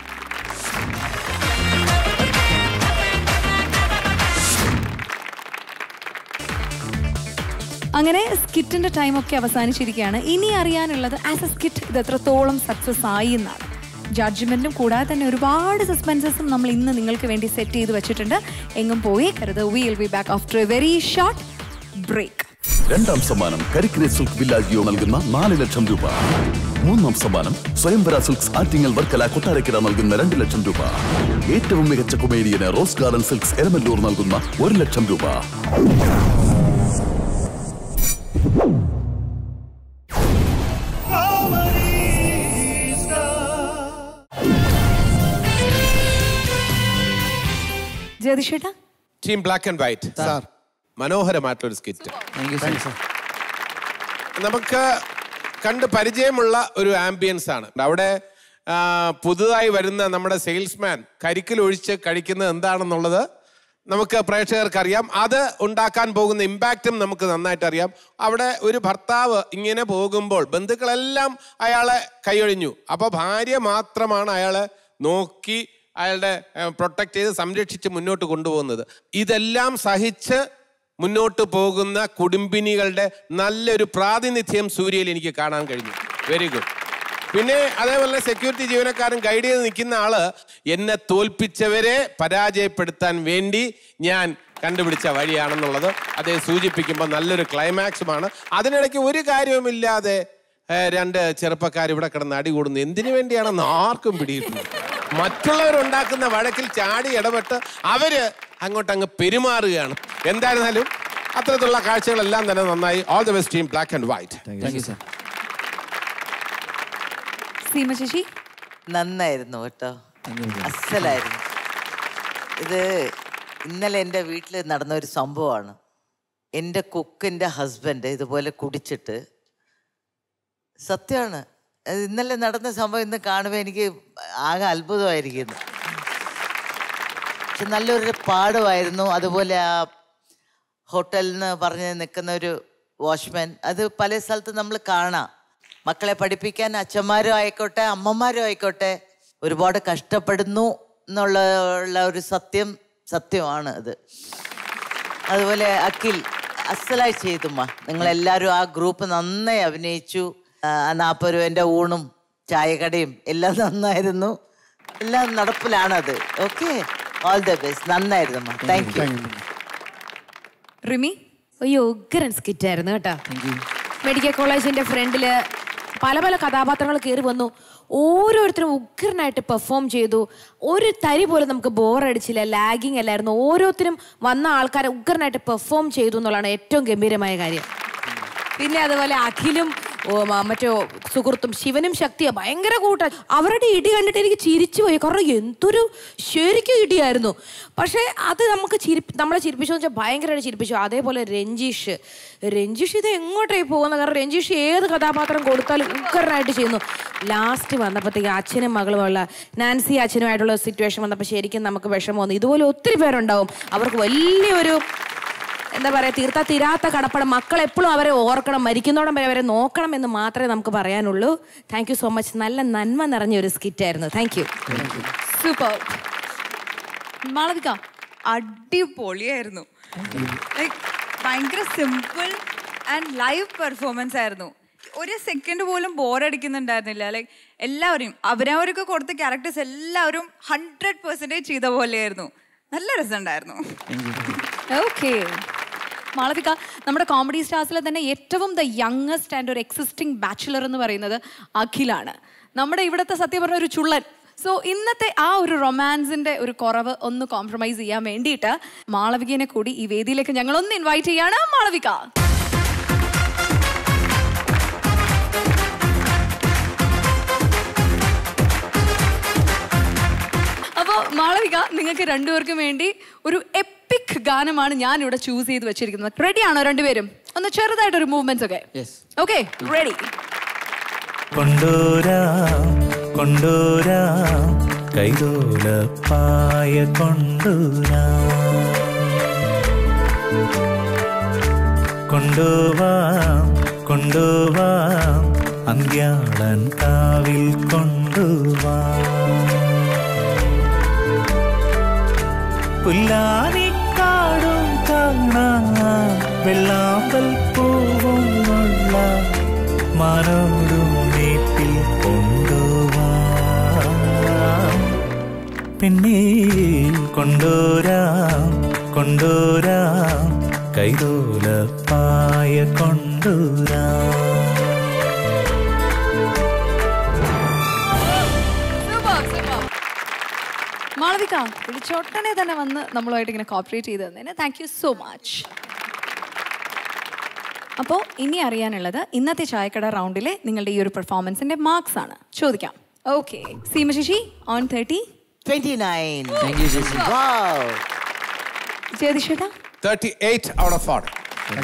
അങ്ങനെ സ്കിറ്റിന്റെ ടൈം ഒക്കെ അവസാനിച്ചിരിക്കുകയാണ് ഇനി അറിയാനുള്ളത് ആസ് എ സ്കിറ്റ് ഇത് എത്രത്തോളം സക്സസ് ആയി എന്നാണ് ജഡ്ജ്മെന്റും കൂടാതെ തന്നെ ഒരുപാട് സസ്പെൻസസും നമ്മൾ ഇന്ന് നിങ്ങൾക്ക് വേണ്ടി സെറ്റ് ചെയ്ത് വെച്ചിട്ടുണ്ട് എങ്ങും പോയി കരുത് will be back after a very short break രണ്ടാം സമ്മാനം കരിക്കിനെ സിൽക്ക് വില്ലാജിയോ നൽകുന്ന നാല് ലക്ഷം രൂപ മൂന്നാം സമ്മാനം സ്വയംവര സിൽക്സ് ആറ്റിങ്ങൽ വർക്കല കൊട്ടാരക്കര നൽകുന്ന രണ്ട് ലക്ഷം രൂപ ഏറ്റവും മികച്ച കൊമേഡിയന് റോസ് ഗാർഡൻ സിൽക്സ് എരമല്ലൂർ നൽകുന്ന ഒരു ലക്ഷം രൂപ ജ്യോതിഷേട്ടാ team black and white sir മനോഹരമായിട്ടുള്ള ഒരു സ്കിറ്റ് നമുക്ക് കണ്ട് പരിചയമുള്ള ഒരു ആംബിയൻസ് ആണ് അവിടെ ആ, പുതുതായി വരുന്ന നമ്മുടെ സെയിൽസ്മാൻ കരിക്കിൽ ഒഴിച്ച് കഴിക്കുന്നത് എന്താണെന്നുള്ളത് നമുക്ക് പ്രേക്ഷകർക്ക് അറിയാം അത് ഉണ്ടാക്കാൻ പോകുന്ന ഇമ്പാക്റ്റും നമുക്ക് നന്നായിട്ട് അറിയാം അവിടെ ഒരു ഭർത്താവ് ഇങ്ങനെ പോകുമ്പോൾ ബന്ധുക്കളെല്ലാം അയാളെ കൈയൊഴിഞ്ഞു അപ്പോൾ ഭാര്യ മാത്രമാണ് അയാളെ നോക്കി അയാളുടെ പ്രൊട്ടക്ട് ചെയ്ത് സംരക്ഷിച്ച് മുന്നോട്ട് കൊണ്ടുപോകുന്നത് ഇതെല്ലാം സഹിച്ച് മുന്നോട്ട് പോകുന്ന കുടുംബിനികളുടെ നല്ലൊരു പ്രാതിനിധ്യം സൂര്യയിൽ എനിക്ക് കാണാൻ കഴിഞ്ഞു വെരി ഗുഡ് പിന്നെ അതേപോലെ സെക്യൂരിറ്റി ജീവനക്കാരൻ ഗൈഡ് ചെയ്ത് നിൽക്കുന്ന ആള് എന്നെ തോൽപ്പിച്ചവരെ പരാജയപ്പെടുത്താൻ വേണ്ടി ഞാൻ കണ്ടുപിടിച്ച വഴിയാണെന്നുള്ളത് അതേ സൂചിപ്പിക്കുമ്പോൾ നല്ലൊരു ക്ലൈമാക്സുമാണ് അതിനിടയ്ക്ക് ഒരു കാര്യവുമില്ലാതെ ഏഹ്, രണ്ട് ചെറുപ്പക്കാർ ഇവിടെ കിടന്ന് അടി കൂടുന്നു എന്തിനു വേണ്ടിയാണെന്ന് ആർക്കും പിടിയിട്ടില്ല മറ്റുള്ളവരുണ്ടാക്കുന്ന വഴക്കിൽ ചാടി ഇടപെട്ട് അവര് അങ്ങോട്ട് അങ്ങ് പെരുമാറുകയാണ് എന്തായിരുന്നാലും അത്തരത്തിലുള്ള കാഴ്ചകളെല്ലാം തന്നെ നന്നായി all the best team black and white Seema Sasi നന്നായിരുന്നു കേട്ടോ അസലായിരുന്നു ഇത് ഇന്നലെ എൻ്റെ വീട്ടിൽ നടന്ന ഒരു സംഭവമാണ് എൻ്റെ കുക്കിൻ്റെ ഹസ്ബൻഡ് ഇതുപോലെ കുടിച്ചിട്ട് സത്യമാണ് അത് ഇന്നലെ നടന്ന സംഭവം ഇന്ന് കാണുമ്പോൾ എനിക്ക് ആകെ അത്ഭുതമായിരിക്കുന്നു പക്ഷെ നല്ലൊരു പാടുമായിരുന്നു അതുപോലെ ആ ഹോട്ടലിൽ നിന്ന് പറഞ്ഞ് നിൽക്കുന്ന ഒരു വാച്ച്മാൻ അത് പല സ്ഥലത്ത് നമ്മൾ കാണാം മക്കളെ പഠിപ്പിക്കാൻ അച്ഛന്മാരും ആയിക്കോട്ടെ അമ്മമാരും ആയിക്കോട്ടെ ഒരുപാട് കഷ്ടപ്പെടുന്നു എന്നുള്ള ഉള്ള ഒരു സത്യം സത്യമാണ് അത് അതുപോലെ അഖിൽ അസലായി ചെയ്തുമ്മ നിങ്ങളെല്ലാവരും ആ ഗ്രൂപ്പ് നന്നായി അഭിനയിച്ചു ആ നാൽപ്പത് രൂപേൻ്റെ ഊണും ചായക്കടയും എല്ലാം നന്നായിരുന്നു എല്ലാം നടപ്പിലാണത് ഓക്കെ ഓൾ ദ ബെസ്റ്റ് നന്നായിരുന്നു അമ്മ താങ്ക് യു റിമി അയ്യോ ഉഗ്രൻ സ്കിറ്റ് ആയിരുന്നു കേട്ടോ മെഡിക്കൽ കോളേജിന്റെ ഫ്രണ്ടില് പല പല കഥാപാത്രങ്ങൾ കയറി വന്നു ഓരോരുത്തരും ഉഗ്രനായിട്ട് പെർഫോം ചെയ്തു ഒരു തരി പോലും നമുക്ക് ബോറടിച്ചില്ല ലാഗിങ് അല്ലായിരുന്നു ഓരോരുത്തരും വന്ന ആൾക്കാരെ ഉഗ്രനായിട്ട് പെർഫോം ചെയ്തു എന്നുള്ളതാണ് ഏറ്റവും ഗംഭീരമായ കാര്യം പിന്നെ അതുപോലെ അഖിലും ഓ, മ- മറ്റോ സുഹൃത്തും ശിവനും ശക്തിയോ ഭയങ്കര കൂട്ട അവരുടെ ഇടി കണ്ടിട്ട് എനിക്ക് ചിരിച്ചു പോയി കാരണം എന്തൊരു ശരിക്കും ഇടിയായിരുന്നു പക്ഷേ അത് നമുക്ക് ചിരി നമ്മളെ ചിരിപ്പിച്ചു എന്ന് വെച്ചാൽ ഭയങ്കരമായിട്ട് ചിരിപ്പിച്ചു അതേപോലെ രഞ്ജീഷ് രഞ്ജീഷ് ഇത് എങ്ങോട്ടായി പോകുന്നത് കാരണം രഞ്ജീഷ് ഏത് കഥാപാത്രം കൊടുത്താലും ഉക്കറിനായിട്ട് ചെയ്യുന്നു ലാസ്റ്റ് വന്നപ്പോഴത്തേക്ക് അച്ഛനും മകളുമുള്ള നാൻസി അച്ഛനുമായിട്ടുള്ള സിറ്റുവേഷൻ വന്നപ്പോൾ ശരിക്കും നമുക്ക് വിഷമം വന്നു ഇതുപോലെ ഒത്തിരി പേരുണ്ടാവും അവർക്ക് വലിയൊരു എന്താ പറയുക തീർത്താ തീരാത്ത കടപ്പടം മക്കൾ എപ്പോഴും അവരെ ഓർക്കണം മരിക്കുന്നോടം വരെ അവരെ നോക്കണം എന്ന് മാത്രമേ നമുക്ക് പറയാനുള്ളൂ താങ്ക് യു സോ മച്ച് നല്ല നന്മ നിറഞ്ഞ ഒരു സ്കിറ്റ് ആയിരുന്നു താങ്ക് യു സൂപ്പർ മാളവിക അടിപൊളിയായിരുന്നു ലൈക്ക് ഭയങ്കര സിമ്പിൾ ആൻഡ് ലൈവ് പെർഫോമൻസ് ആയിരുന്നു ഒരു സെക്കൻഡ് പോലും ബോറടിക്കുന്നുണ്ടായിരുന്നില്ല ലൈക്ക് എല്ലാവരെയും അവരവർക്ക് കൊടുത്ത ക്യാരക്ടേഴ്സ് എല്ലാവരും ഹൺഡ്രഡ് പെർസെൻറ്റേജ് ചെയ്ത പോലെയായിരുന്നു നല്ല രസമുണ്ടായിരുന്നു ഓക്കെ മാളവിക നമ്മുടെ കോമഡി സ്റ്റാർസിലെ തന്നെ ഏറ്റവും ദ യങ്ങസ്റ്റ് ആൻഡ് ഒരു എക്സിസ്റ്റിംഗ് ബാച്ചുലർ എന്ന് പറയുന്നത് അഖിലാണ് നമ്മുടെ ഇവിടുത്തെ സത്യം പറഞ്ഞ ഒരു ചുള്ളൻ സോ ഇന്നത്തെ ആ ഒരു റൊമാൻസിന്റെ ഒരു കുറവ് ഒന്ന് കോംപ്രമൈസ് ചെയ്യാൻ വേണ്ടിയിട്ട് മാളവികനെ കൂടി ഈ വേദിയിലേക്ക് ഞങ്ങൾ ഒന്ന് ഇൻവൈറ്റ് ചെയ്യാണ് മാളവിക അപ്പോൾ മാളവിക നിങ്ങൾക്ക് രണ്ടുപേർക്കും വേണ്ടി ഒരു എപ്പിക് ഗാനമാണ് ഞാൻ ഇവിടെ ചൂസ് ചെയ്ത് വെച്ചിരിക്കുന്നത് റെഡി ആണോ രണ്ടുപേരും ഒന്ന് ചെറുതായിട്ടൊരു മൂവ്മെന്റ്സ് ഒക്കെ ഓക്കെ റെഡി കൊണ്ടോരാം കൊണ്ടോരാം കൈതോലപ്പായ കൊണ്ടോരാം കൊണ്ടുവാം കൊണ്ടുവാം അന്ത്യാളൻ കാവിൽ കൊണ്ടുവാം പുല്ലാനിക്കാടും കാണാം വെള്ളാമ്പൽ പൂവും കൊള്ളാം മാനോടും വീട്ടിൽ കൊണ്ടുവാം പിന്നെ കൊണ്ടോരാം കൊണ്ടോരാം കൈതോലപ്പായ കൊണ്ടുവരാം മാളവിക വിളിച്ചോട്ടനെ തന്നെ വന്ന് നമ്മളുമായിട്ട് ഇങ്ങനെ കോപ്പറേറ്റ് ചെയ്ത് തന്നതിന് താങ്ക് യു സോ മച്ച് അപ്പോൾ ഇനി അറിയാനുള്ളത് ഇന്നത്തെ ചായക്കട റൗണ്ടിലെ നിങ്ങളുടെ ഈ ഒരു പെർഫോമൻസിന്റെ മാർക്സ് ആണ് ചോദിക്കാം okay Seema Sasi on thirty twenty nine ജ്യോതിഷേട്ടാ thirty eight out of forty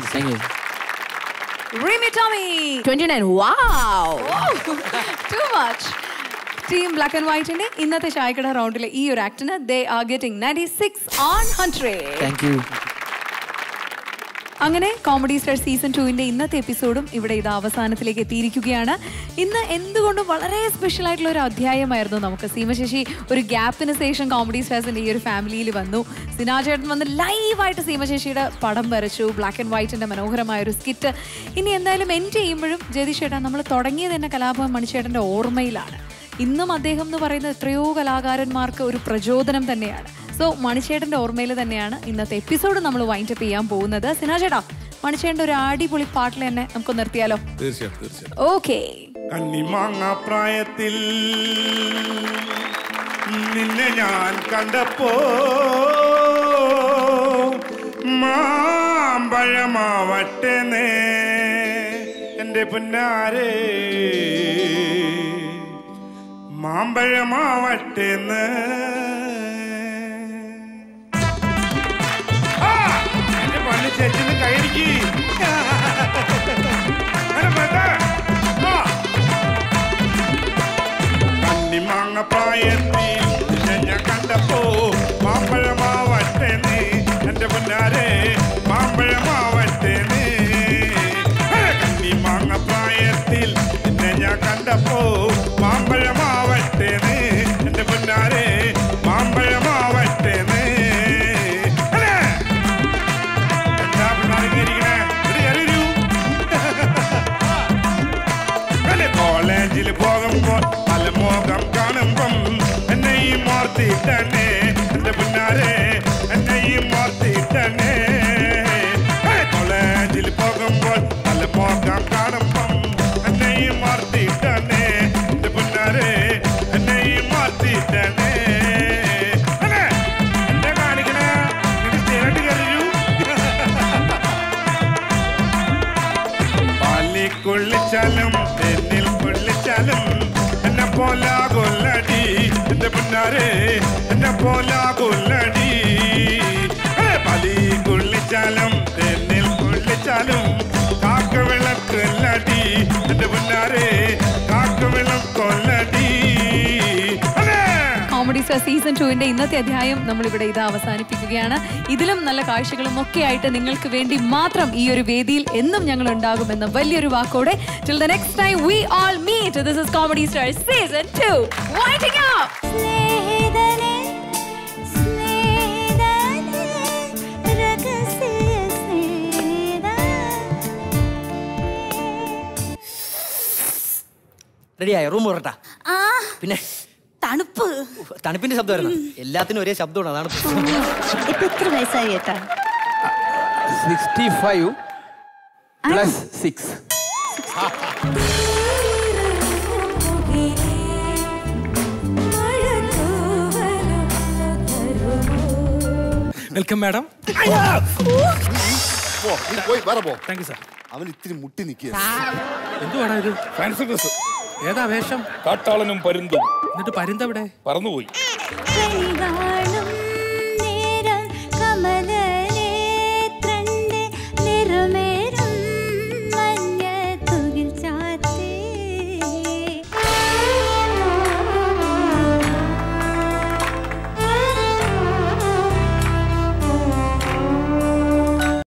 Remy Tommy. 29. Wow. Too much. Team black and വൈറ്റിന്റെ ഇന്നത്തെ ചായക്കട റൗണ്ടിലെ ഈ ഒരു ആക്ടിന് they are getting ninety six on hundred thank you അങ്ങനെ കോമഡി സ്റ്റാർ സീസൺ ടുവിന്റെ ഇന്നത്തെ എപ്പിസോഡും ഇവിടെ ഇത് അവസാനത്തിലേക്ക് എത്തിയിരിക്കുകയാണ് ഇന്ന് എന്തുകൊണ്ടും വളരെ സ്പെഷ്യൽ ആയിട്ടുള്ള ഒരു അധ്യായമായിരുന്നു നമുക്ക് സീമശശി ഒരു ഗ്യാപ്പിന് ശേഷം കോമഡി സ്റ്റാർസിന്റെ ഈ ഒരു ഫാമിലിയിൽ വന്നു സിനാചേട്ടൻ വന്ന് ലൈവായിട്ട് സീമശശിയുടെ പടം വരച്ചു ബ്ലാക്ക് ആൻഡ് വൈറ്റിന്റെ മനോഹരമായ ഒരു സ്കിറ്റ് ഇനി എന്തായാലും എൻഡ് ചെയ്യുമ്പോഴും ജതിഷേട്ടാ നമ്മൾ തുടങ്ങിയത് തന്നെ കലാഭവൻ മണിച്ചേട്ടന്റെ ഓർമ്മയിലാണ് ഇന്നും അദ്ദേഹം എന്ന് പറയുന്ന എത്രയോ കലാകാരന്മാർക്ക് ഒരു പ്രചോദനം തന്നെയാണ് സോ മണിച്ചേട്ടന്റെ ഓർമ്മയിൽ തന്നെയാണ് ഇന്നത്തെ എപ്പിസോഡ് നമ്മൾ വൈൻഡ് അപ്പ് ചെയ്യാൻ പോകുന്നത് സിനാചേട്ടാ മണിച്ചേട്ടന്റെ ഒരു അടിപൊളി പാട്ടിൽ തന്നെ നമുക്ക് നിർത്തിയാലോ തീർച്ചയായും തീർച്ചയായും ഓക്കെ കണ്ണിമാങ്ങ പ്രായത്തിൽ നിന്നെ ഞാൻ കണ്ടപ്പോ മാമ്പഴമാവട്ടെ നേ എന്റെ പുന്നാരേ മാമ്പഴമാവട്ടെന്ന് എന്റെ പള്ളി ചേച്ചിന്ന് കൈയടിക്ക് അങ്ങനെ വേണ്ട. ആ. കണ്ണിമാങ്ങ പ്രായത്തിൽ നിന്നെ ഞാൻ കണ്ടപ്പോ മാമ്പഴമാവട്ടെ നീ എന്റെ പുന്നാരെ മാമ്പഴമാവട്ടെ നീ കണ്ണിമാങ്ങ പ്രായത്തിൽ നിന്നെ ഞാൻ കണ്ടപ്പോ മാമ്പഴമാവട്ടെ നീ എന്റെ പുന്നാരെ മാമ്പഴമാവട്ടെ നീ അല്ലേ? എന്താ പിള്ളേരൊക്കെ ഇരിക്കണേ? ഇത് കയറി വരൂ. അല്ലേ, കോളേജിൽ പോകുമ്പോൾ പല മോകം കാണുമ്പം എന്നെ ഈ മോർത്തിട്ടണേ എന്റെ പിന്നാരെ എന്നെ ഈ മോർത്തിട്ടണേ അല്ലേ, കോളേജിൽ പോകുമ്പോൾ പല മോകം കാണുമ്പം എന്നെ ഈ മോർത്തിട്ടണേ എന്റെ പിന്നാരെ എന്നെ ഈ മോർത്തിട്ടണേ അല്ലേ, എന്താ കാണിക്കണേ ഇത് സ്ഥിരമായിട്ട് കയറിയൂ പാലി കൊള്ളിച്ചാലും തെന്നിൽ കൊള്ളിച്ചാലും എന്നെ പോലാ കൊല്ലടി എന്റെ പിന്നാരെ എന്നെ പോലാ കൊല്ലടി പാലി കൊള്ളിച്ചാലും തെന്നിൽ കൊള്ളിച്ചാലും കാക്ക വിളക്കൊല്ലടി എന്റെ പിന്നാരെ കാക്ക വിളക്കൊല്ലടി കോമഡി സ്റ്റാർ സീസൺ ടുവിന്റെ ഇന്നത്തെ അധ്യായം നമ്മൾ ഇവിടെ ഇത് അവസാനിപ്പിക്കുകയാണ് ഇതിലും നല്ല കാഴ്ചകളും ഒക്കെ ആയിട്ട് നിങ്ങൾക്ക് വേണ്ടി മാത്രം ഈ ഒരു വേദിയിൽ എന്നും ഞങ്ങൾ ഉണ്ടാകുമെന്ന വലിയൊരു വാക്കോടെ till the next time we all meet this is comedy star season 2 waiting up റെഡിയായോ റൂം പറട്ടാ ആ പിന്നെ തണുപ്പ് തണുപ്പിന്റെ ശബ്ദമായിരുന്നു എല്ലാത്തിനും ഒരേ ശബ്ദമാണ് അതാണ് ഇപ്പൊ എത്ര വയസ്സായി ഏട്ടാ sixty five plus six welcome madam പോയി വേറെ പോ താങ്ക് യു സാർ അവൻ ഇത്തിരി മുട്ടി നിൽക്കുക എന്തുവാടാ ഇത് ഫാൻസി ഡ്രസ് ഏതാ വേഷം കാട്ടാളനും പരുന്തും എന്നിട്ട് പരുന്തവിടെ പറന്നുപോയി നേരം കമലനേത്രന്റെ നിറമേ